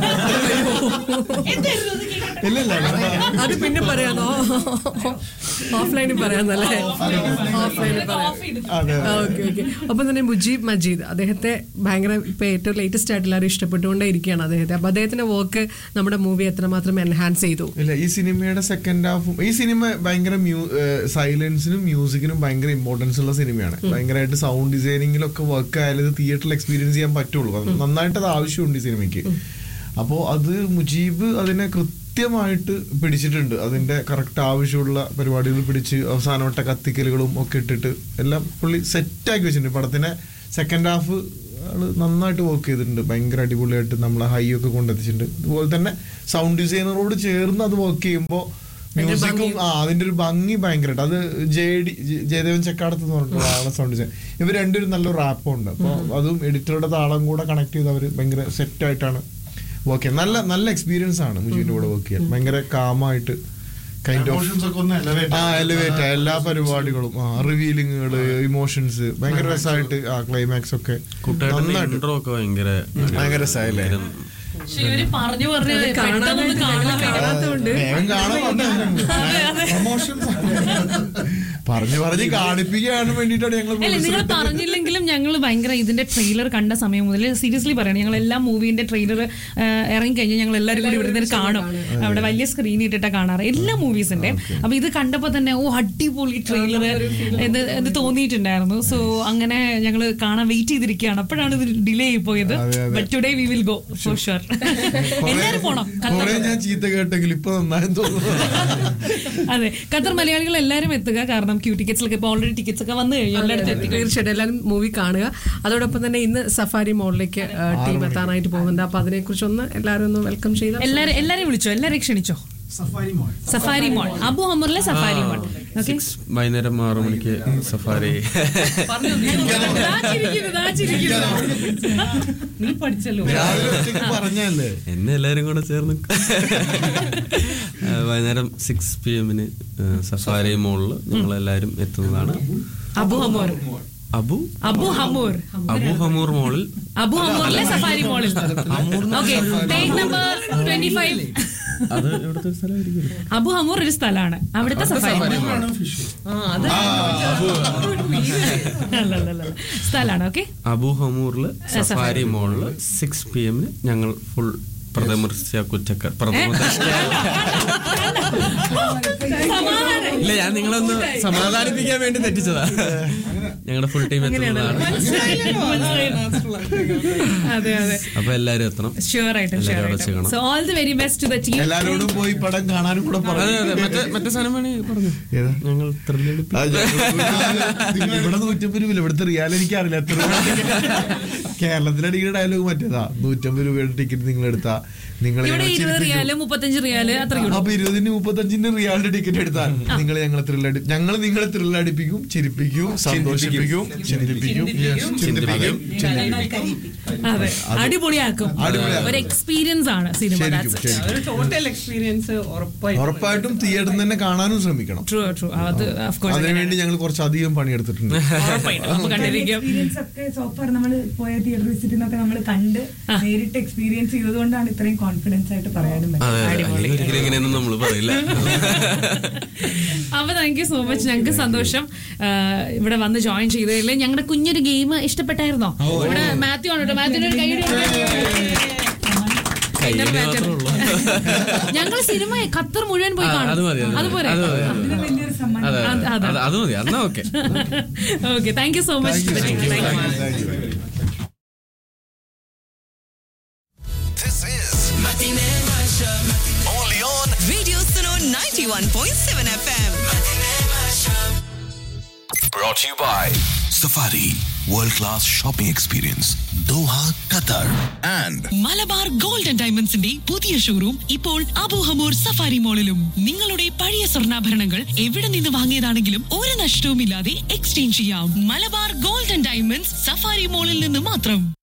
ഇല്ലല്ല അത് പിന്നെ പറയാന്നോ ഓഫ്ലൈനിൽ പറയാന്നല്ലേ ഓഫ്ലൈനിൽ പറയാം അതെ ഓക്കെ ഓക്കെ അപ്പൊ തന്നെ മുജീബ് മജീദ് അദ്ദേഹത്തെ ഭയങ്കര ഇപ്പൊ ഏറ്റവും ലേറ്റസ്റ്റ് ആയിട്ട് എല്ലാവരും ഇഷ്ടപ്പെട്ടുകൊണ്ടേ ഇരിക്കുകയാണ് അദ്ദേഹത്തെ അപ്പൊ അദ്ദേഹത്തിന്റെ വർക്ക് നമ്മുടെ മൂവി എത്രമാത്രം എൻഹാൻസ് ചെയ്തു ഇല്ല ഈ സിനിമയുടെ സെക്കൻഡ് ഹാഫും ഈ സിനിമ ഭയങ്കര സൈലൻസിനും മ്യൂസിക്കിനും ഭയങ്കര ഇമ്പോർട്ടൻസ് ഉള്ള സിനിമയാണ് ഭയങ്കരമായിട്ട് സൗണ്ട് ഡിസൈനിങ്ങിലൊക്കെ വർക്ക് ആയാലും ഇത് തിയേറ്ററിൽ എക്സ്പീരിയൻസ് ചെയ്യാൻ പറ്റുള്ളൂ അത് നന്നായിട്ട് അത് ആവശ്യമുണ്ട് ഈ സിനിമയ്ക്ക് അപ്പോൾ അത് മുജീബ് അതിനെ കൃത്യമായിട്ട് പിടിച്ചിട്ടുണ്ട് അതിന്റെ കറക്റ്റ് ആവശ്യമുള്ള പരിപാടികൾ പിടിച്ച് അവസാനവട്ട കത്തിക്കലുകളും ഒക്കെ ഇട്ടിട്ട് എല്ലാം പുള്ളി സെറ്റാക്കി വെച്ചിട്ടുണ്ട് പടത്തിനെ സെക്കൻഡ് ഹാഫ് ആള് നന്നായിട്ട് വർക്ക് ചെയ്തിട്ടുണ്ട് ഭയങ്കര അടിപൊളിയായിട്ട് നമ്മളെ ഹൈ ഒക്കെ കൊണ്ടെത്തിച്ചിട്ടുണ്ട് അതുപോലെ തന്നെ സൗണ്ട് ഡിസൈനറോട് ചേർന്ന് അത് വർക്ക് ചെയ്യുമ്പോൾ മ്യൂസിക്കും ആ അതിന്റെ ഒരു ഭംഗി ഭയങ്കരമായിട്ട് അത് ജെ ഡി ജയദേവൻ ചക്കാടത്ത് എന്ന് പറഞ്ഞിട്ടുള്ള ആളെ സൗണ്ട് ഡിസൈൻ ഇവർ രണ്ടുപേരും നല്ലൊരു റാപ്പും ഉണ്ട് അപ്പോൾ അതും എഡിറ്ററുടെ താളം കൂടെ കണക്ട് ചെയ്ത് അവർ ഭയങ്കര സെറ്റ് ആയിട്ടാണ് വർക്ക് ചെയ്യുന്നത് നല്ല നല്ല എക്സ്പീരിയൻസ് ആണ് മുജീബിന്റെ കൂടെ വർക്ക് ചെയ്യാൻ ഭയങ്കര കാമായിട്ട് കൈൻഡ് ഓഫ് Emotions ഒക്കെ ഒന്ന് elevate ആ എലിവേറ്റ് എല്ലാ പരിപാടികളും ആ റിവീലിങ്ങുകൾ ഇമോഷൻസ് ഭയങ്കര രസമായിട്ട് ആ ക്ലൈമാക്സ് ഒക്കെ കുട്ടികളുടെ നന്നായിട്ട് ഇൻട്രോ ഒക്കെ ഭയങ്കര ഭയങ്കര രസമായില്ലേ പക്ഷെ ഇവര് പറഞ്ഞു പറഞ്ഞു പെട്ടെന്നൊന്ന് കാണാൻ വേണ്ടി കാണാത്തതുകൊണ്ട് വേഗം കാണാൻ പ്രൊമോഷൻസ് പറഞ്ഞു പറഞ്ഞ് കാണിപ്പിക്കാൻ വേണ്ടിയിട്ടാണ് ഞങ്ങൾ അല്ല നിങ്ങൾ പറഞ്ഞില്ലെങ്കിലും ഞങ്ങൾ ഭയങ്കര ഇതിന്റെ ട്രെയിലർ കണ്ട സമയം മുതൽ സീരിയസ്ലി പറയണം ഞങ്ങൾ എല്ലാ മൂവിന്റെ ട്രെയിലർ ഇറങ്ങി കഴിഞ്ഞാൽ ഞങ്ങൾ എല്ലാവരും കൂടി ഇവിടെ നിന്ന് കാണും അവിടെ വലിയ സ്ക്രീൻ ഇട്ടിട്ട് കാണാറ് എല്ലാ മൂവീസിന്റെ അപ്പൊ ഇത് കണ്ടപ്പോ തന്നെ ഓ അടിപൊളി ട്രെയിലർ ഇത് ഇത് തോന്നിയിട്ടുണ്ടായിരുന്നു സോ അങ്ങനെ ഞങ്ങൾ കാണാൻ വെയിറ്റ് ചെയ്തിരിക്കുകയാണ് അപ്പോഴാണ് ഇത് ഡിലേ ആയി പോയത് but today we will go for sure എല്ലാവരും പോണം കുറെ ഞാൻ ചീത്ത കേട്ടെങ്കിൽ ഇപ്പൊ നന്നായി തോന്നുന്നു അതെ ഖത്തർ മലയാളികൾ എല്ലാവരും എത്തുക കാരണം ക്യൂ ടിക്കറ്റ്സിലൊക്കെ ഇപ്പൊ ഓൾറെഡി ടിക്കറ്റ്സ് ഒക്കെ വന്നു കഴിഞ്ഞു എല്ലായിടത്തും എത്തി തീർച്ചയായിട്ടും എല്ലാവരും മൂവി കാണുക അതോടൊപ്പം തന്നെ ഇന്ന് സഫാരി മോളിലേക്ക് ടീം എത്താനായിട്ട് പോകുന്നുണ്ട് അപ്പൊ അതിനെക്കുറിച്ച് ഒന്ന് എല്ലാവരും ഒന്ന് വെൽക്കം ചെയ്ത എല്ലാരും എല്ലാരും വിളിച്ചോ എല്ലാരും ക്ഷണിച്ചോ സഫാരി മോൾ അബു ഹമറിലെ സഫാരി മോൾ ഓക്കെ വൈകുന്നേരം ആറു മണിക്ക് സഫാരി നീ പഠിച്ചല്ലോ രാവിലെ ഒറ്റയ്ക്ക് പറഞ്ഞല്ലേ എന്നെ എല്ലാരും കൂടെ ചേർന്ന് ആ, വൈകുന്നേരം സിക്സ് പി എമ്മിന് സഫാരി മോളിൽ ഞങ്ങൾ എല്ലാവരും എത്തുന്നതാണ് അബു ഹമൂർ അബു അബു ഹമൂർ അബു ഹമൂർ മോളിൽ അബു ഹമൂറിലെ സഫാരി മോളിൽ okay take number twenty five അത് എവിടുത്തെ ഒരു സ്ഥലമായിരിക്കും അബു ഹമൂർ ഒരു സ്ഥലമാണ് അവിടുത്തെ സഫാരി മോൾ ആ, അത് അല്ല, അല്ല, അല്ല. സ്ഥലാണ് ഓക്കെ അബു ഹമൂറില് സഫാരി മോളില് സിക്സ് പി എമ്മിന് ഞങ്ങൾ ഫുൾ പ്രഥമദൃശ്യ കുറ്റക്കാർ പ്രഥമദൃശ്യ ഇല്ല ഞാൻ നിങ്ങളൊന്ന് സമാധാനിപ്പിക്കാൻ വേണ്ടി തെറ്റിച്ചതാ ഞങ്ങളുടെ ഫുൾ ടീം എത്തുന്നതാണ് അതെ അതെ അപ്പൊ എല്ലാരും എത്തണം ഷുവർ ആയിട്ടും ഷുവർ എല്ലാവരും അവിടെ ആയിട്ടും ചെയ്യണം so all the very best to the team എല്ലാരോടും പോയി പടം കാണാനും കൂടെ അതെ പറഞ്ഞു അതെ മറ്റേ മറ്റേ സാധനം വേണേ പറഞ്ഞു ഏതാ? ഞങ്ങൾ ത്രില്ലടിപ്പ് ആ, ഞാൻ- നിങ്ങൾ ഇവിടെ നൂറ്റമ്പത് രൂപ ഇവിടുത്തെ റിയാൽ എനിക്കറിയില്ല എത്ര രൂപ കേരളത്തിലടിക്കുന്ന ഡയലോഗ് മറ്റേതാ നൂറ്റമ്പത് രൂപയുടെ ടിക്കറ്റ് നിങ്ങൾ എടുത്താ നിങ്ങൾ ഇവിടെ ഞങ്ങളെ ഇരുപത് ചിരിപ്പിക്കും. റിയാല് മുപ്പത്തഞ്ച് റിയാല് അത്രയുള്ളൂ അപ്പൊ ഇരുപതിന് മുപ്പത്തഞ്ചിന് റിയാലിന്റെ ടിക്കറ്റ് എടുത്താൽ നിങ്ങൾ ഞങ്ങളെ ത്രില്ലടി ഞങ്ങൾ നിങ്ങളെ ത്രില്ലടിപ്പിക്കും ചിരിപ്പിക്കും സന്തോഷിപ്പിക്കും ചിന്തിപ്പിക്കും ചിന്തിപ്പിക്കും ചിന്തിപ്പിക്കും അതെ അടിപൊളിയാക്കും അടിപൊളിയാക്കും. ഒരു എക്സ്പീരിയൻസ് ആണ് സിനിമ ശരിക്കും ശരിക്കും ഒരു ടോട്ടൽ എക്സ്പീരിയൻസ് ഉറപ്പായി ഉറപ്പായിട്ടും തിയേറ്ററിൽ തന്നെ കാണാനും ശ്രമിക്കണം ട്രൂ ട്രൂ അത് of course അതിനുവേണ്ടി ഞങ്ങൾ കുറച്ച് അധികം പണിയെടുത്തിട്ടുണ്ട് ഉറപ്പായിട്ടും നമുക്ക് കണ്ടിരിക്കും എക്സ്പീരിയൻസ് ഒക്കെ സോഫാർ നമ്മൾ പോയ തിയേറ്റർ വിസിറ്റ് നിന്നൊക്കെ നമ്മൾ കണ്ട് നേരിട്ട് എക്സ്പീരിയൻസ് ചെയ്തതുകൊണ്ടാണ് ഇത്രയും കോൺഫിഡൻസ് ആയിട്ട് പറയാനും പറ്റുന്നത് അതെ അതെ അല്ലെങ്കിൽ ഒരിക്കലും ഇങ്ങനെയൊന്നും നമ്മൾ പറയില്ല അപ്പൊ താങ്ക് യു സോ മച്ച് ഞങ്ങൾക്ക് സന്തോഷം ആ, ഇവിടെ വന്ന് ജോയിൻ ചെയ്തതിൽ ഞങ്ങളുടെ കുഞ്ഞൊരു ഗെയിം ഇഷ്ടപ്പെട്ടായിരുന്നോ ഇവിടെ മാത്യു ആണ് കേട്ടോ മാത്യുവിന് ഒരു കൈയ്യടി കയ്യിൽ മാത്രമേ ഉള്ളൂ ഞങ്ങൾ സിനിമ ഖത്തർ മുഴുവൻ പോയി ആ, കാണും അത് മതി, അത് മതി. അതുപോലെ അത് മതി, അത് അതിന് വലിയൊരു സമ്മാനം അതെ അത് അതെ. അതാ. അത് അത് മതി എന്നാ okay okay thank you so much This is only on Radio Suno 91.7 FM. brought to you by Safari World Class Shopping Experience Doha, Qatar and Malabar gold and ഡയമണ്ട്സിന്റെ പുതിയ ഷോറൂം ഇപ്പോൾ അബൂഹമൂർ സഫാരി മോളിലും നിങ്ങളുടെ പഴയ സ്വർണ്ണാഭരണങ്ങൾ എവിടെ നിന്ന് വാങ്ങിയതാണെങ്കിലും ഒരു നഷ്ടവുമില്ലാതെ എക്സ്ചേഞ്ച് ചെയ്യാം Malabar gold and diamonds safari മോളിൽ നിന്ന് മാത്രം